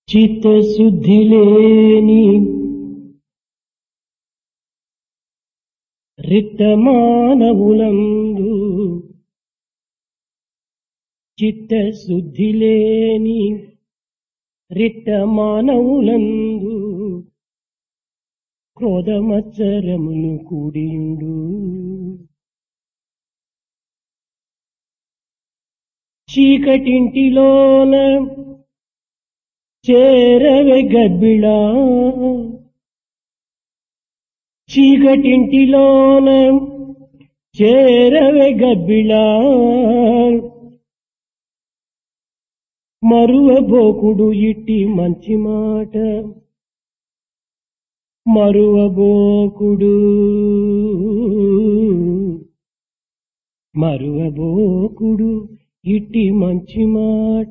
చిత్తశుద్ధి లేని రిట్టమానవులందు చిత్తశుద్ధి లేని రిట్టమానవులందు క్రోధమత్సరములు కూడియుండు చీకటింటిలోన చేరవే గబ్బిళా చీకటింటిలోన చేరవే గబ్బిళా మరువబోకుడు ఇట్టి మంచి మాట మరువబోకుడు మరువబోకుడు ఇట్టి మంచి మాట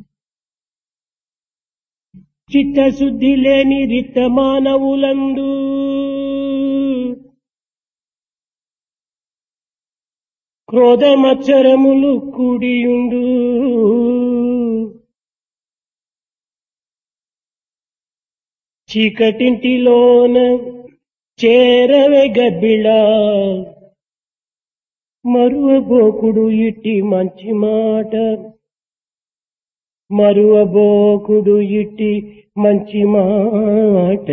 చిత్తశుద్ధి లేని రిత మానవులందు క్రోధమచ్చరములు కూడియుండు చీకటింటిలోన చేరవే గబ్బిళా మరువబోకుడు ఇట్టి మంచి మాట మరువబోకుడు ఇట్టి మంచి మాట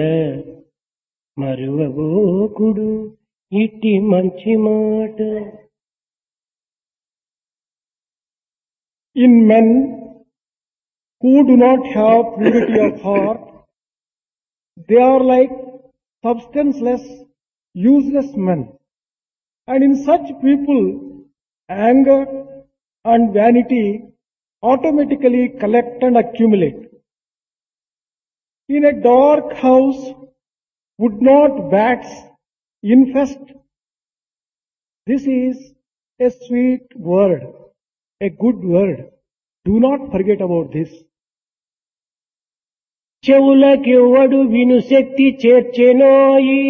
మరువబోకుడు ఇట్టి మంచి మాట In men who do not have purity of heart, they are like substanceless, useless men. And in such people, anger and vanity automatically collect and accumulate. In a dark house, would not bats infest? This is a sweet word, a good word. Do not forget about this. చెవులకెవ్వడు విను శక్తి చేర్చెనోయి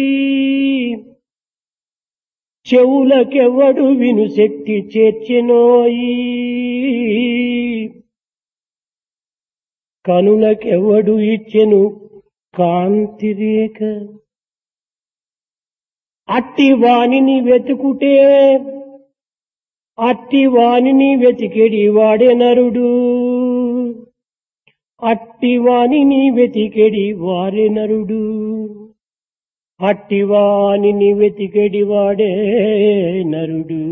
చెవులకెవ్వడు విను శక్తి చేర్చెనోయి కనులకెవ్వడు ఇచ్చెను కాంతి రేఖ అట్టి వాణిని వెతుకుటే అట్టి వాణిని వెతికెడి వాడే నరుడు అట్టి వాణిని వెతికెడి వారే నరుడు అట్టి వాణిని వెతికెడి వాడే నరుడు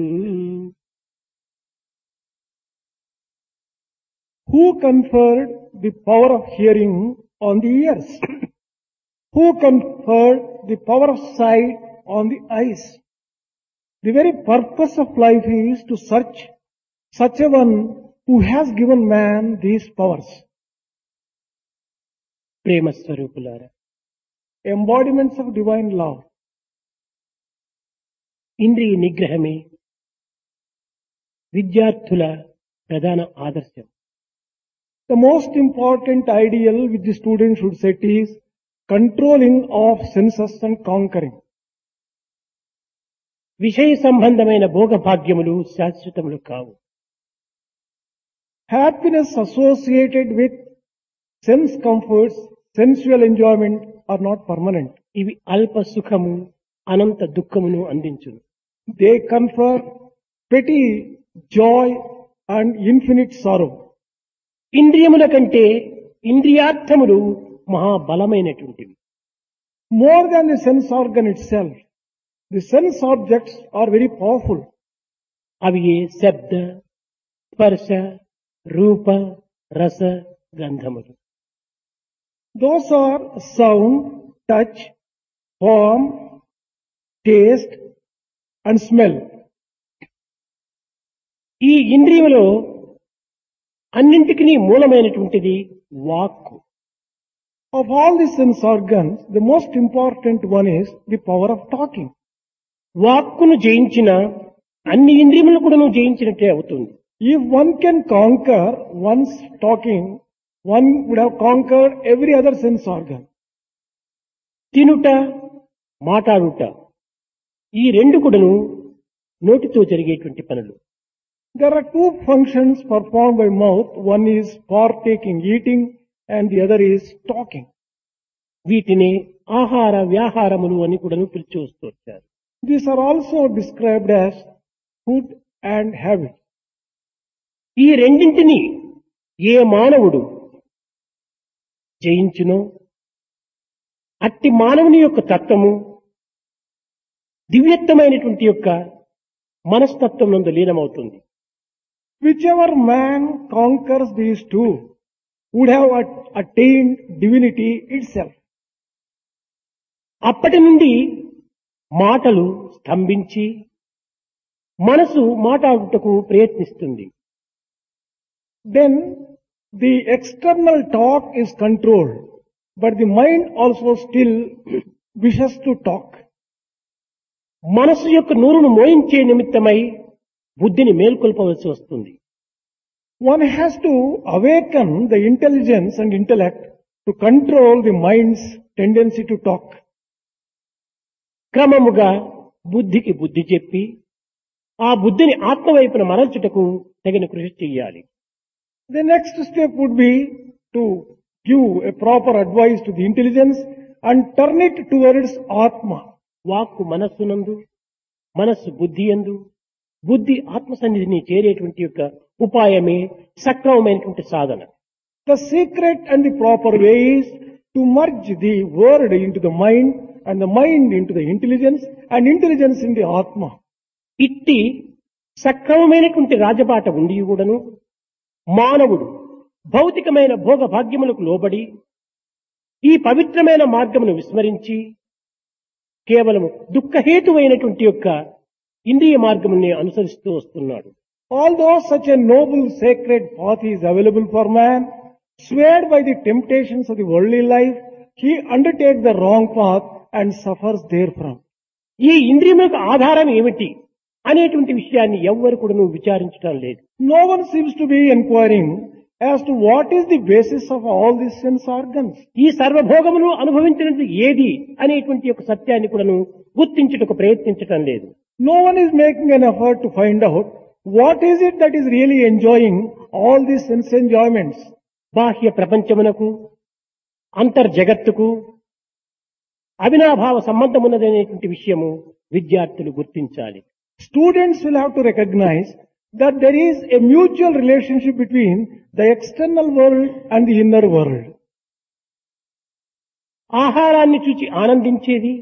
Who conferred the power of hearing on the ears? Who conferred the power of sight on the eyes? The very purpose of life is to search such a one who has given man these powers. ప్రేమ స్వరూపులారా Embodiments of divine love. ఇంద్రియ నిగ్రహమే విద్యార్థుల ప్రధాన ఆదర్శం The most important ideal which the student should set is controlling of senses and conquering. విషయ సంబంధమైన భోగభాగ్యములు శాశ్వతములు కావు Happiness associated with sense comforts, sensual enjoyment are not permanent. ఇవి అల్ప సుఖము అనంత దుఃఖమును అందించును They confer petty joy and infinite sorrow. ఇంద్రియముల కంటే ఇంద్రియార్థములు మహాబలమైనటువంటివి More than the sense organ itself, the sense objects are very powerful. అవి ఏ శబ్ద స్పర్శ రూప రస గంధములు Those are sound, touch, form, taste and smell. ఈ ఇంద్రియములో అన్నింటికి మూలమైనటువంటిది వాక్కు Of all the sense organs, the most important one is the power of talking. వాక్కును జయించిన అన్ని ఇంద్రియములు కూడా నువ్వు జయించినట్టే అవుతుంది If one can conquer one's talking, one would have conquered every other sense organ. తినుట మాట్లాడుట ఈ రెండు కూడాను నోటితో జరిగేటువంటి పనులు There are two functions performed by mouth. One is partaking, eating, and the other is talking. వీటిని ఆహార వ్యాహారములు అని కూడా పిలిచి వస్తూ వచ్చారు These are also described as food and habit. ఈ రెండింటిని ఏ మానవుడు జయించునో అట్టి మానవుని యొక్క తత్వము దివ్యత్వమైనటువంటి యొక్క మనస్తత్వం నందు లీనమవుతుంది Whichever man conquers these two would have at- attained divinity itself. అప్పటి నుండి మాటలు స్తంభించి మనసు మాట్లాడుటకు ప్రయత్నిస్తుంది Then the external talk is controlled, but the mind also still wishes to talk. మనసు యొక్క నూరును మోయించే నిమిత్తమై బుద్ధిని మేల్కొల్పవలసి వస్తుంది One has to awaken the intelligence and intellect to control the mind's tendency to talk. క్రమముగా బుద్ధికి బుద్ధి చెప్పి ఆ బుద్ధిని ఆత్మవైపున మరల్చుటకు తగిన కృషి చెయ్యాలి The next step would be to give a proper advice to the intelligence and turn it towards Atma. వాక్కు మనస్సునందు మనస్సు బుద్ధి ఎందు బుద్ధి ఆత్మ సన్నిధిని చేరేటువంటి యొక్క ఉపాయమే సక్రమమైనటువంటి సాధన The secret and the proper way is to merge the word into the mind and the mind into the intelligence and intelligence in the Atma. ఇట్టి సక్రమమైనటువంటి రాజబాట ఉండి కూడాను మానవుడు భౌతికమైన భోగ భాగ్యములకు లోబడి ఈ పవిత్రమైన మార్గమును విస్మరించి కేవలం దుఃఖహేతువైనటువంటి యొక్క ఇంద్రియ మార్గముని అనుసరిస్తూ వస్తున్నాడు Although such a noble sacred path is available for man, swayed by the temptations of the worldly life, he undertakes the wrong path and suffers therefrom. ఈ ఇంద్రియములకు ఆధారం ఏమిటి అనేటువంటి విషయాన్ని ఎవ్వరు కూడా నువ్వు విచారించడం లేదు No one seems to be inquiring as to what is the basis of all these sense organs. ఈ సర్వభోగమును అనుభవించినది ఏది అనేటువంటి యొక్క సత్యాన్ని కూడాను గుర్తించుటకు ప్రయత్నించటం లేదు No one is making an effort to find out what is it that is really enjoying all these sense enjoyments. బాహ్య ప్రపంచమునకు అంతర్జగత్తుకు అవినాభావ సంబంధం ఉన్నదనేటువంటి విషయము విద్యార్థులు గుర్తించాలి Students will have to recognize that there is a mutual relationship between the external world and the inner world. ఆహారాన్ని చూచి ఆనందించేది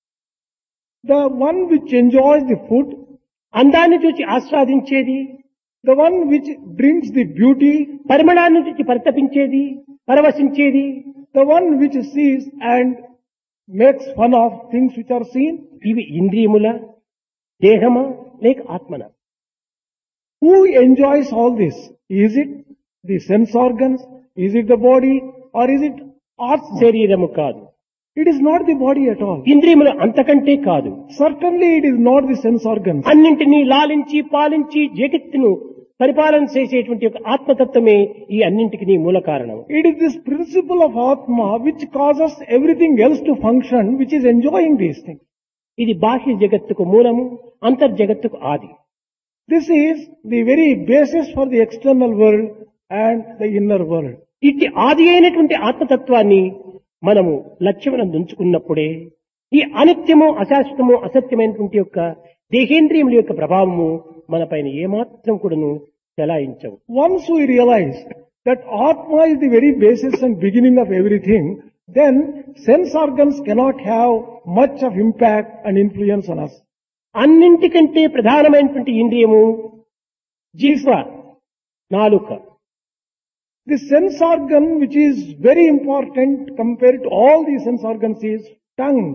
The one which enjoys the food, అందాన్ని చూచి ఆస్వాదించేది the one which brings the beauty, పరిమళాన్ని చూచి పరితపించేది పరవశించేది the one which sees and makes fun of things which are seen. ఇవి ఇంద్రియముల దేహమా లేక ఆత్మన Who enjoys all this? Is it the sense organs? Is it the body? Or is it Atma? శరీరము కాదు It is not the body at all. ఇంద్రియములు అంతకంటే కాదు Certainly it is not the sense organs. అన్నింటినీ లాలించి పాలించి జగత్తును పరిపాలన చేసేటువంటి ఒక ఆత్మతత్వమే ఈ అన్నింటికి మూల కారణం It is this principle of Atma which causes everything else to function, which is enjoying these things. ఇది బాహ్య జగత్తుకు మూలము అంతర్జగత్తుకు ఆది This is the very basis for the external world and the inner world. ఇట్టి ఆది అయినటువంటి ఆత్మతత్వాన్ని మనము లక్ష్యములను ఉంచుకున్నప్పుడే ఈ అనిత్యము అశాశ్వతము అసత్యమైనటువంటి యొక్క దేహేంద్రియముల యొక్క ప్రభావము మనపైన ఏమాత్రం కూడాను చెలాయించవు Once we realize that Atma is the very basis and beginning of everything, then sense organs cannot have much of impact and influence on us. అన్నింటికంటే ప్రధానమైనటువంటి ఇంద్రియము జిహ్వ నాలుక The sense organ which is very important compared to all the sense organs is tongue.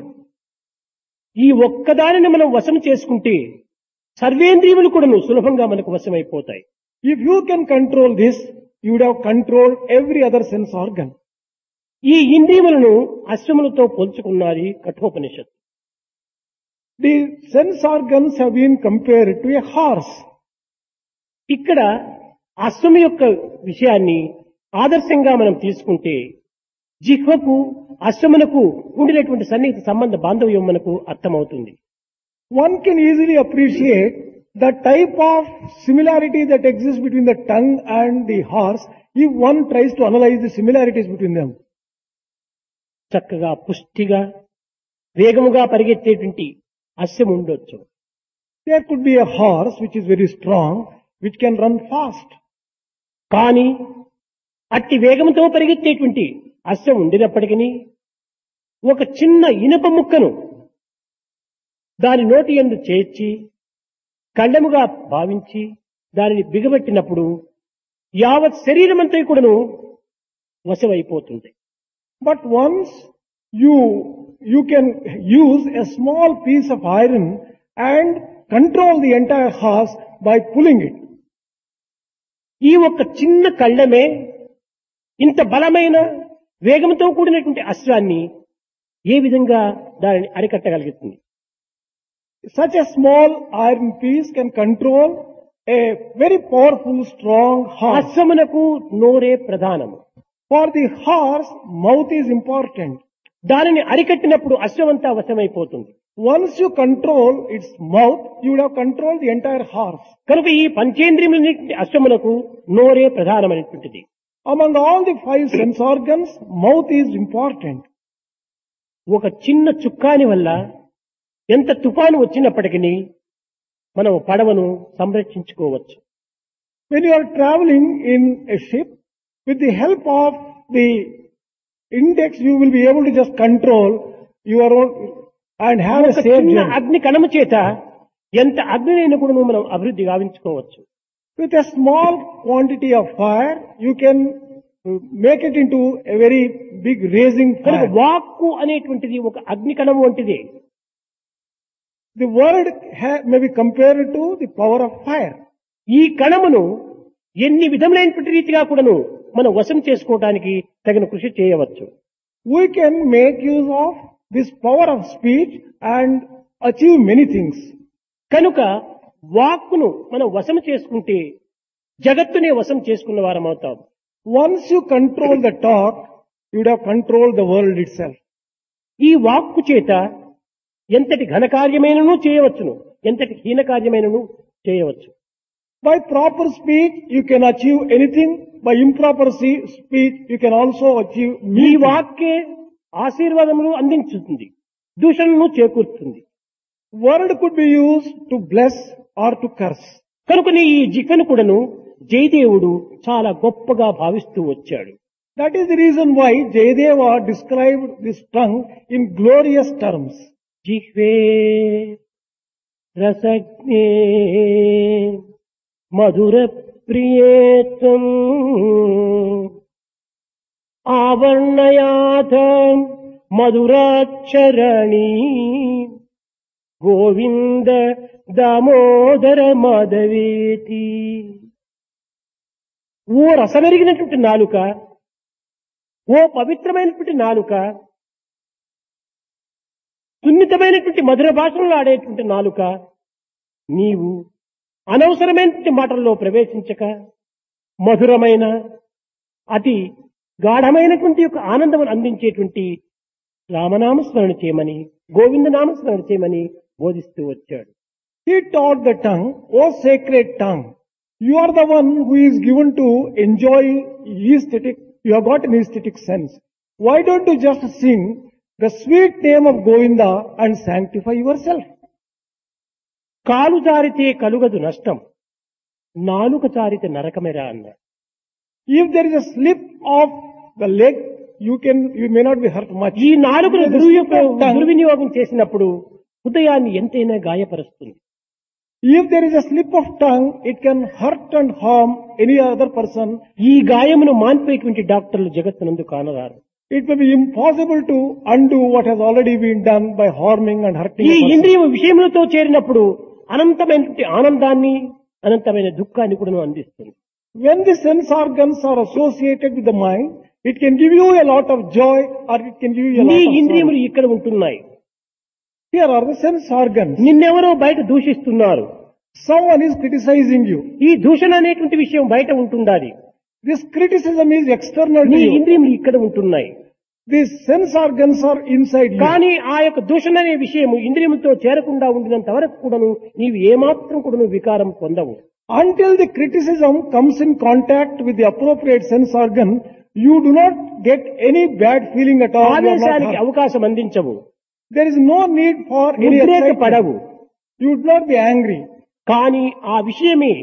ఈ ఒక్కదానిని మనం వశం చేసుకుంటే సర్వేంద్రియములు కూడాను సులభంగా మనకు వశమైపోతాయి If you can control this, you would have controlled every other sense organ. ఈ ఇంద్రియములను అశ్వములతో పోల్చుకున్నది Kathopanishad The sense organs have been compared to a horse. ఇక్కడ అశ్వము యొక్క విషయాన్ని ఆదర్శంగా మనం తీసుకుంటే జిహ్వకు అశ్వమునకు ఉండినటువంటి సన్నిహిత సంబంధ బాంధవ్యం మనకు అర్థమవుతుంది One can easily appreciate The type of similarity that exists between the tongue and the horse, if one tries to analyze the similarities between them, చక్కగా పుష్టిగా వేగముగా పరిగెత్తేటువంటి అశ్వం ఉండొచ్చు there could be a horse which is very strong, which can run fast. కానీ అట్టి వేగంతో పరిగెత్తేటువంటి అశ్వం ఉండినప్పటికీ ఒక చిన్న ఇనుప ముక్కను దాని నోటి ఎందు చేర్చి కళ్ళెముగా భావించి దానిని బిగబెట్టినప్పుడు యావత్ శరీరమంతా కూడాను వశమైపోతుంది But once you, you can use a small piece of iron and control the entire horse by pulling it. ఈ ఒక్క చిన్న కళ్ళమే ఇంత బలమైన వేగంతో కూడినటువంటి అశ్వాన్ని ఏ విధంగా దానిని అరికట్టగలుగుతుంది Such a small iron piece can control a very powerful, strong horse. అశ్వమునకు నోరే ప్రధానము For the horse, mouth is important. దానిని అరికట్టినప్పుడు అశ్వమంతా వశమైపోతుంది Once you control its mouth, you would have controlled the entire horse. కనుక ఈ పంచేంద్రియములన్నింటి అశ్వమునకు నోరే ప్రధానమైనటువంటిది Among all the five sense organs, mouth is important. ఒక చిన్న చుక్కాని వల్ల ఎంత తుఫాను వచ్చినప్పటికీ మనం పడవను సంరక్షించుకోవచ్చు When you are traveling in a ship, with the help of the index, you will be able to just control your own and have a ఒక safe చిన్న journey. అగ్ని కణము చేత ఎంత అగ్నినైనా కూడా మనం అభివృద్ధి గావించుకోవచ్చు With a small quantity of fire, you can uh, make it into a very big raising కనుక fire. వాక్కు అనేటువంటిది ఒక అగ్ని కణము వంటిది The word ha- may be compared to the power of fire. ఈ కణమును ఎన్ని విధములైనటువంటి రీతిగా కూడాను మనం వశం చేసుకోవడానికి తగిన కృషి చేయవచ్చు We can make use of this power of speech and achieve many things. కనుక వాక్కును మనం వశం చేసుకుంటే జగత్తునే వశం చేసుకున్న వారం అవుతాం Once you control the talk, you would have controlled the world itself. ఈ వాక్కు చేత ఎంతటి ఘనకార్యమైనను చేయవచ్చును ఎంతటి హీనకార్యమైనను చేయవచ్చు By proper speech, you can achieve anything. By improper se- speech, you can also achieve ఈ many things. వాక్కే ఆశీర్వాదములు అందించుతుంది దూషణను చేకూరుతుంది Word could be used to bless or to curse. కనుకనే ఈ జిక్కను కూడాను జయదేవుడు చాలా గొప్పగా భావిస్తూ వచ్చాడు That is the reason why Jayadeva described this tongue in glorious terms. జిహ్వే రసజ్ఞే మధుర ప్రియేత్వం ఆవర్ణయాథ మధురాక్షరణి గోవింద దామోదర మాధవేతి ఓ రసమెరిగినటువంటి నాలుక ఓ పవిత్రమైనటువంటి నాలుక సున్నితమైనటువంటి మధుర భాషలో ఆడేటువంటి నాలుక నీవు అనవసరమైనటువంటి మాటల్లో ప్రవేశించక మధురమైన అతి గాఢమైనటువంటి యొక్క ఆనందం అందించేటువంటి రామనామస్మరణ చేయమని గోవింద నామస్మరణ చేయమని బోధిస్తూ వచ్చాడు He taught the tongue, O sacred tongue, you are the one who is given to enjoy aesthetic, you have got an aesthetic sense. Why don't you just sing the sweet name of Govinda and sanctify yourself? కాలు జారితే కలుగదు నష్టం నాలుక జారితే నరకమేరా అన్నాడు If there is a slip of the leg, you can, you may not be hurt much. ఈ నాలుగును If there is a slip of దుర్వినియోగం tongue, దుర్వినియోగం చేసినప్పుడు హృదయాన్ని ఎంతైనా గాయపరుస్తుంది if there is a slip of tongue, it can hurt and harm any other person. ఈ గాయమును మాన్పేటువంటి డాక్టర్లు జగత్తునందు కానరారు It may be impossible to undo what has already been done by harming and hurting ఈ a person. ఇంద్రియ విషయములతో చేరినప్పుడు అనంతమైనటువంటి ఆనందాన్ని అనంతమైన దుఃఖాన్ని కూడా అందిస్తుంది When the sense organs are associated with the mind, it can give you a lot of joy or it can give you a నీ lot of ఇంద్రియములు sorrow. ఇక్కడ ఉంటున్నాయి Here are the sense organs. నిన్నెవరో బయట దూషిస్తున్నారు Someone is criticizing you. ఈ దూషణ అనేటువంటి విషయం బయట ఉంటుండాలి This criticism is external to నీ you. ఇంద్రియములు ఇక్కడ ఉంటున్నాయి These sense organs are inside you. కానీ ఆ యొక్క దూషణ అనే విషయము ఇంద్రియములతో చేరకుండా ఉండినంత వరకు కూడాను నీవు ఏమాత్రం కూడాను వికారం పొందవు Until the criticism comes in contact with the appropriate sense organ, you do not get any bad feeling at all. You are not ఆవేశానికి hurt. అవకాశం అందించవు There is no need for any ఉద్రేక excitement. పడవు You would not be angry. కానీ ఆ విషయమే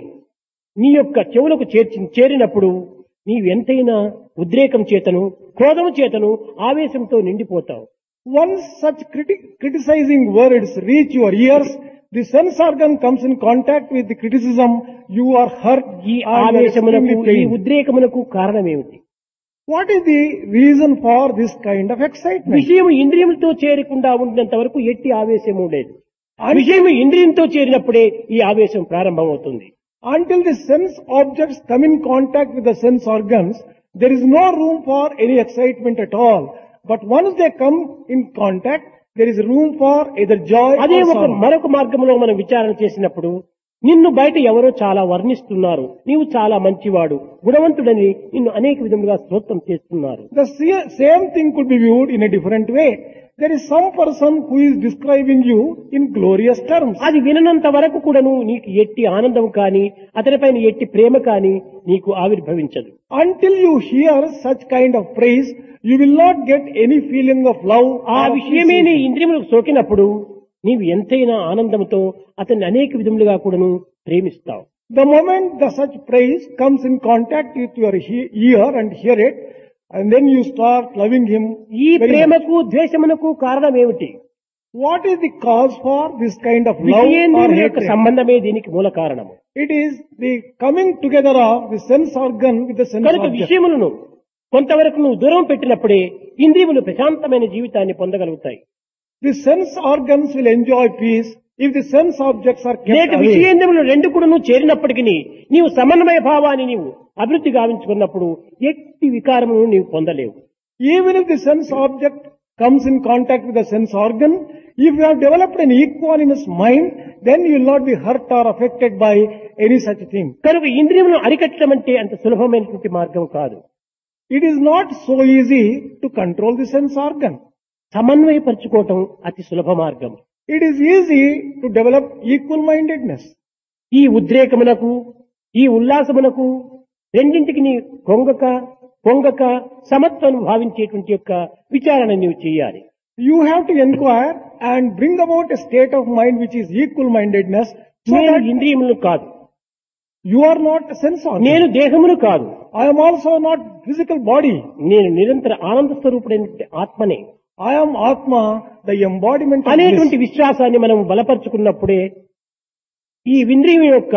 నీ యొక్క చెవులకు చేర్చి చేరినప్పుడు నీవు ఎంతైనా ఉద్రేకం చేతను క్రోధము చేతను ఆవేశంతో నిండిపోతావు Once such criti- criticizing words reach your ears, the sense organ comes in contact with the criticism, you are hurt, ఈ and you are ఆవేశమునకు extremely ఈ pained. ఉద్రేకమునకు కారణమేమిటి What is the reason for this kind of excitement? విషయం ఇంద్రియములతో చేరకుండా ఉండినంత వరకు ఎట్టి ఆవేశము లేదు విషయం ఇంద్రియంతో చేరినప్పుడే ఈ ఆవేశం ప్రారంభమవుతుంది Until the sense objects come in contact with the sense organs, there is no room for any excitement at all. But once they come in contact, there is room for either joy అదే or ఒక sorrow. మరొక మార్గంలో మనం విచారణ చేసినప్పుడు నిన్ను బయట ఎవరో చాలా వర్ణిస్తున్నారు నీవు చాలా మంచివాడు గుణవంతుడని నిన్ను అనేక విధములుగా స్తోత్రం చేస్తున్నారు The se- same thing could be viewed in a different way. There is some person who is describing you in glorious terms. అది విననంత వరకు కూడాను నీకు ఎట్టి ఆనందం కానీ అతనిపైన ఎట్టి ప్రేమ కానీ నీకు ఆవిర్భవించదు Until you hear such kind of praise, you will not get any feeling of love. ఆ or విషయమే నీ appreciation. ఇంద్రియములకు సోకినప్పుడు నీవు ఎంతైనా ఆనందంతో అతన్ని అనేక విధములుగా కూడాను ప్రేమిస్తావు The moment the such praise comes in contact with your he- ear and hear it, and then you start loving him. ఈ very much. ప్రేమకు ద్వేషమునకు కారణం ఏమిటి What is the cause for this kind of love or విషయేంద్రియముల యొక్క hatred? సంబంధమే దీనికి మూల కారణము It is the coming together of the sense organ with the sense కనుక object. విషయములను కొంతవరకు నువ్వు దూరం పెట్టినప్పుడే ఇంద్రియములు ప్రశాంతమైన జీవితాన్ని పొందగలుగుతాయి The sense organs will enjoy peace if the sense objects are kept లేక away. విషయేంద్రియములు రెండు కూడా నువ్వు చేరినప్పటికీ నీవు సమన్వయ భావాన్ని నీవు అభివృద్ధి గావించుకున్నప్పుడు ఎట్టి వికారమును నీవు పొందలేవు Even if the sense object comes in contact with the sense organ, if you have developed an equanimous mind, then you will not be hurt or affected by any such thing. కనుక ఇంద్రియములను అరికట్టడం అంటే అంత సులభమైనటువంటి మార్గం కాదు It is not so easy to control the sense organ. సమన్వయపరచుకోవటం అతి సులభ మార్గం It is easy to develop equal mindedness. ఈ ఉద్రేకమునకు ఈ ఉల్లాసమునకు రెండింటికి నీ కొంగక పొంగక సమత్వం భావించేటువంటి యొక్క విచారణ నీవు చేయాలి You have to inquire and bring about a state of mind which is equal mindedness so నేను that ఇంద్రియములు కాదు you are not a sense organ. నేను దేహమును కాదు I am also not physical body. నేను నిరంతర ఆనంద స్వరూపుడైనటువంటి ఆత్మనే I am Atma, the embodiment of అనేటువంటి bliss. విశ్వాసాన్ని మనం బలపరుచుకున్నప్పుడే ఈ ఇంద్రియం యొక్క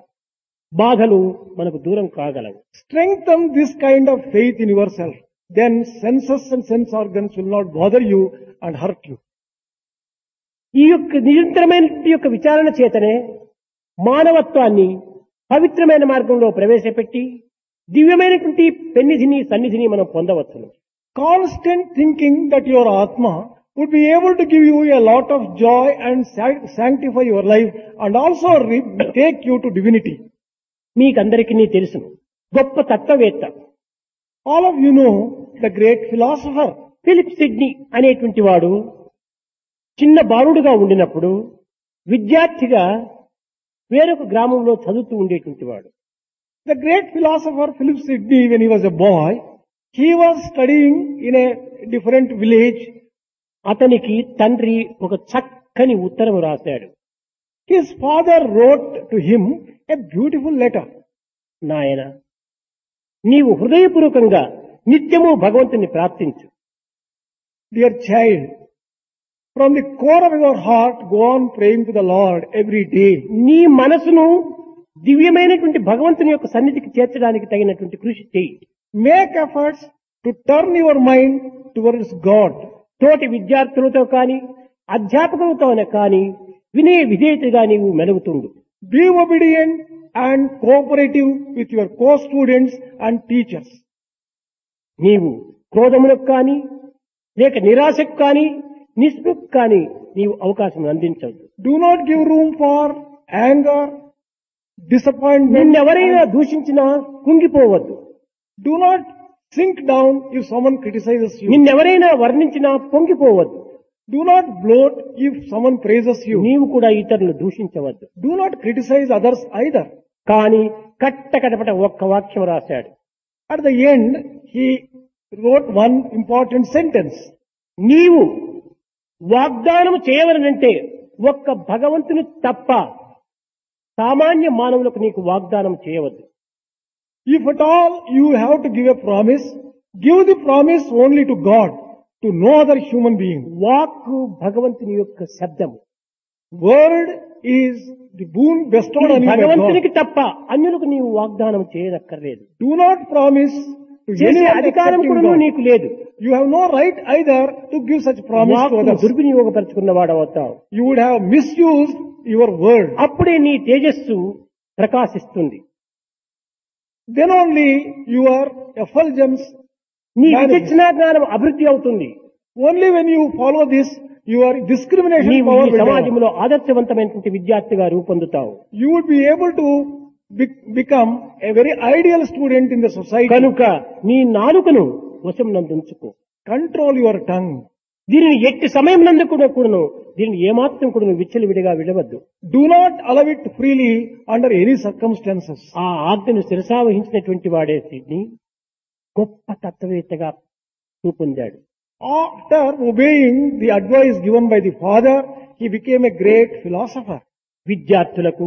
బాధలు మనకు దూరం కాగలవు Strengthen this kind of faith in yourself. Then senses and sense organs will not bother you and hurt you. ఈ యొక్క నిరంతరమైనటువంటి యొక్క విచారణ చేతనే మానవత్వాన్ని పవిత్రమైన మార్గంలో ప్రవేశపెట్టి దివ్యమైనటువంటి పెన్నిధిని సన్నిధిని మనం పొందవచ్చును Constant thinking that your Atma would be able to give you a lot of joy and sanct- sanctify your life and also re- take you to divinity. మీకందరికీ తెలుసును గొప్ప తత్వవేత్త All of you know the great philosopher. Philip Sidney అనేటువంటి వాడు చిన్న బాలుడుగా ఉండినప్పుడు విద్యార్థిగా వేరొక గ్రామంలో చదువుతూ ఉండేటువంటి వాడు The great philosopher Philip Sidney, when he was a boy, he was studying in a different village. అతనికి తండ్రి ఒక చక్కని ఉత్తరం రాశాడు His father wrote to him a beautiful letter. నాయన నీవు హృదయపూర్వకంగా నిత్యము భగవంతుని ప్రార్థించు Dear child, from the core of your heart, go on praying to the Lord every day. నీ మనసును దివ్యమైనటువంటి భగవంతుని యొక్క సన్నిధికి చేర్చడానికి తగినటువంటి కృషి చేయి Make efforts to turn your mind towards God. తోటి విద్యార్థులతో కానీ అధ్యాపకులతో కానీ వినయ విధేయతగా నీవు మెలుగుతుండు Be obedient and cooperative with your co-students and teachers. నీవు క్రోధములకు కానీ లేక నిరాశకు కానీ నిస్పృహకు కానీ నీవు అవకాశం అందించవద్దు Do not give room for anger, disappointment. నిన్నెవరైనా దూషించినా కుంగిపోవద్దు Do not Sink down if someone criticizes you. నిన్నెవరైనా వర్ణించినా పొంగిపోవద్దు Do not bloat if someone praises you. నీవు కూడా ఇతరులు దూషించవద్దు Do not criticize others either. కానీ కట్ట కడపట ఒక్క వాక్యం రాశాడు At the end, he wrote one important sentence. నీవు వాగ్దానం చేయవలనంటే ఒక్క భగవంతుని తప్ప సామాన్య మానవులకు నీకు వాగ్దానం చేయవద్దు If at all you have to give a promise, give the promise only to God, to no other human being. వాక్కు భగవంతుని యొక్క శబ్దము Word is the boon bestowed on you by God. భగవంతునికి తప్ప అన్యులకు నీవు వాగ్దానం చేయనక్కర్లేదు Do not promise to చేసే anyone అధికారం excepting కూడా God. నీకు లేదు You have no right either to give such promise to వాక్కు others. దుర్వినియోగపరుచుకున్న వాడవుతావు You would have misused your word. అప్పుడే నీ తేజస్సు ప్రకాశిస్తుంది Then only your effulgence, నీ Management. విచక్షణ జ్ఞానం అభివృద్ధి అవుతుంది only when you follow this, your discrimination నీవు power ఈ will develop. సమాజంలో ఆదర్శవంతమైనటువంటి విద్యార్థిగా రూపొందుతావు You would be able to be- become a very ideal student in the society. కనుక నీ నాలుకను వశం నందుంచుకో Control your tongue. దీనిని ఎట్టి సమయం నందు కూడా కూడాను దీనిని ఏమాత్రం కూడా విచ్చలు విడిగా విడవద్దు Do not allow it freely under any circumstances. ఆ ఆజ్ఞను శిరసావహించినటువంటి వాడే సిడ్ని గొప్ప తత్వవేత్తగా రూపొందాడు After obeying the advice given by the father, he became a great philosopher. విద్యార్థులకు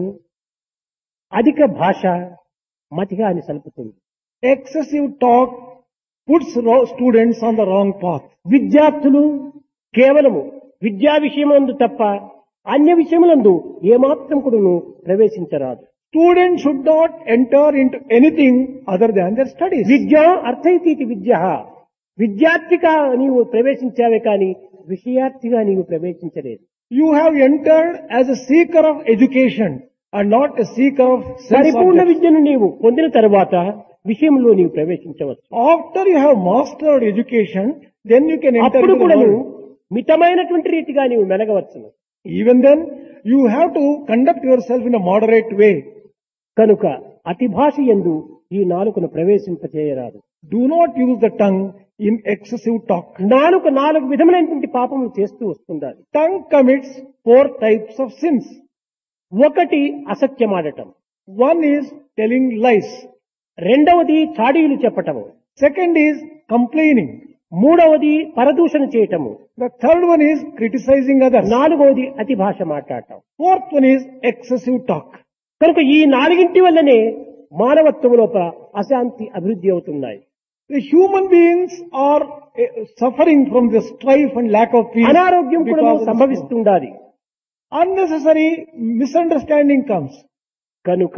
అధిక భాష మతిగా అని సలుపుతుంది Excessive talk puts ro- students on the wrong path. విద్యార్థులు కేవలము విద్యా విషయమందు తప్ప అన్య విషయములందు ఏమాత్రం కూడాను ప్రవేశించరాదు Students should not enter into anything other than their studies. విద్య అర్థైతీతి విద్య విద్యార్థిగా నీవు ప్రవేశించావే కానీ విషయార్థిగా నీవు ప్రవేశించలేదు You have entered as a seeker of education and not a seeker of sense పరిపూర్ణ objects. విద్యను నీవు పొందిన తరువాత విషయంలో నీవు ప్రవేశించవచ్చు After you have mastered education, then you can enter అప్పుడు into the కూడా world. మితమైనటువంటి రీతిగా నీవు మెలగవచ్చును Even then, you have to conduct yourself in a moderate way. కనుక అతి భాష ఎందు ఈ నాలుకను ప్రవేశింపచేయరాదు Do not use the tongue in excessive talk. నాలుక నాలుగు విధములైనటువంటి పాపములు చేస్తూ వస్తుండాలి Tongue commits four types of sins. ఒకటి అసత్యమాడటం One is telling lies. రెండవది చాడీలు చెప్పటము Second is complaining. మూడవది పరదూషణ చేయటము The third one is criticizing others. నాలుగవది అతి భాష మాట్లాడటం Fourth one is excessive talk. కనుక ఈ నాలుగింటి వల్లనే మానవత్వం లోపల అశాంతి అభివృద్ధి అవుతున్నాయి The human beings are uh, suffering from the strife and lack of peace. అనారోగ్యం కూడా because of this సంభవిస్తుండాలి Unnecessary misunderstanding comes. కనుక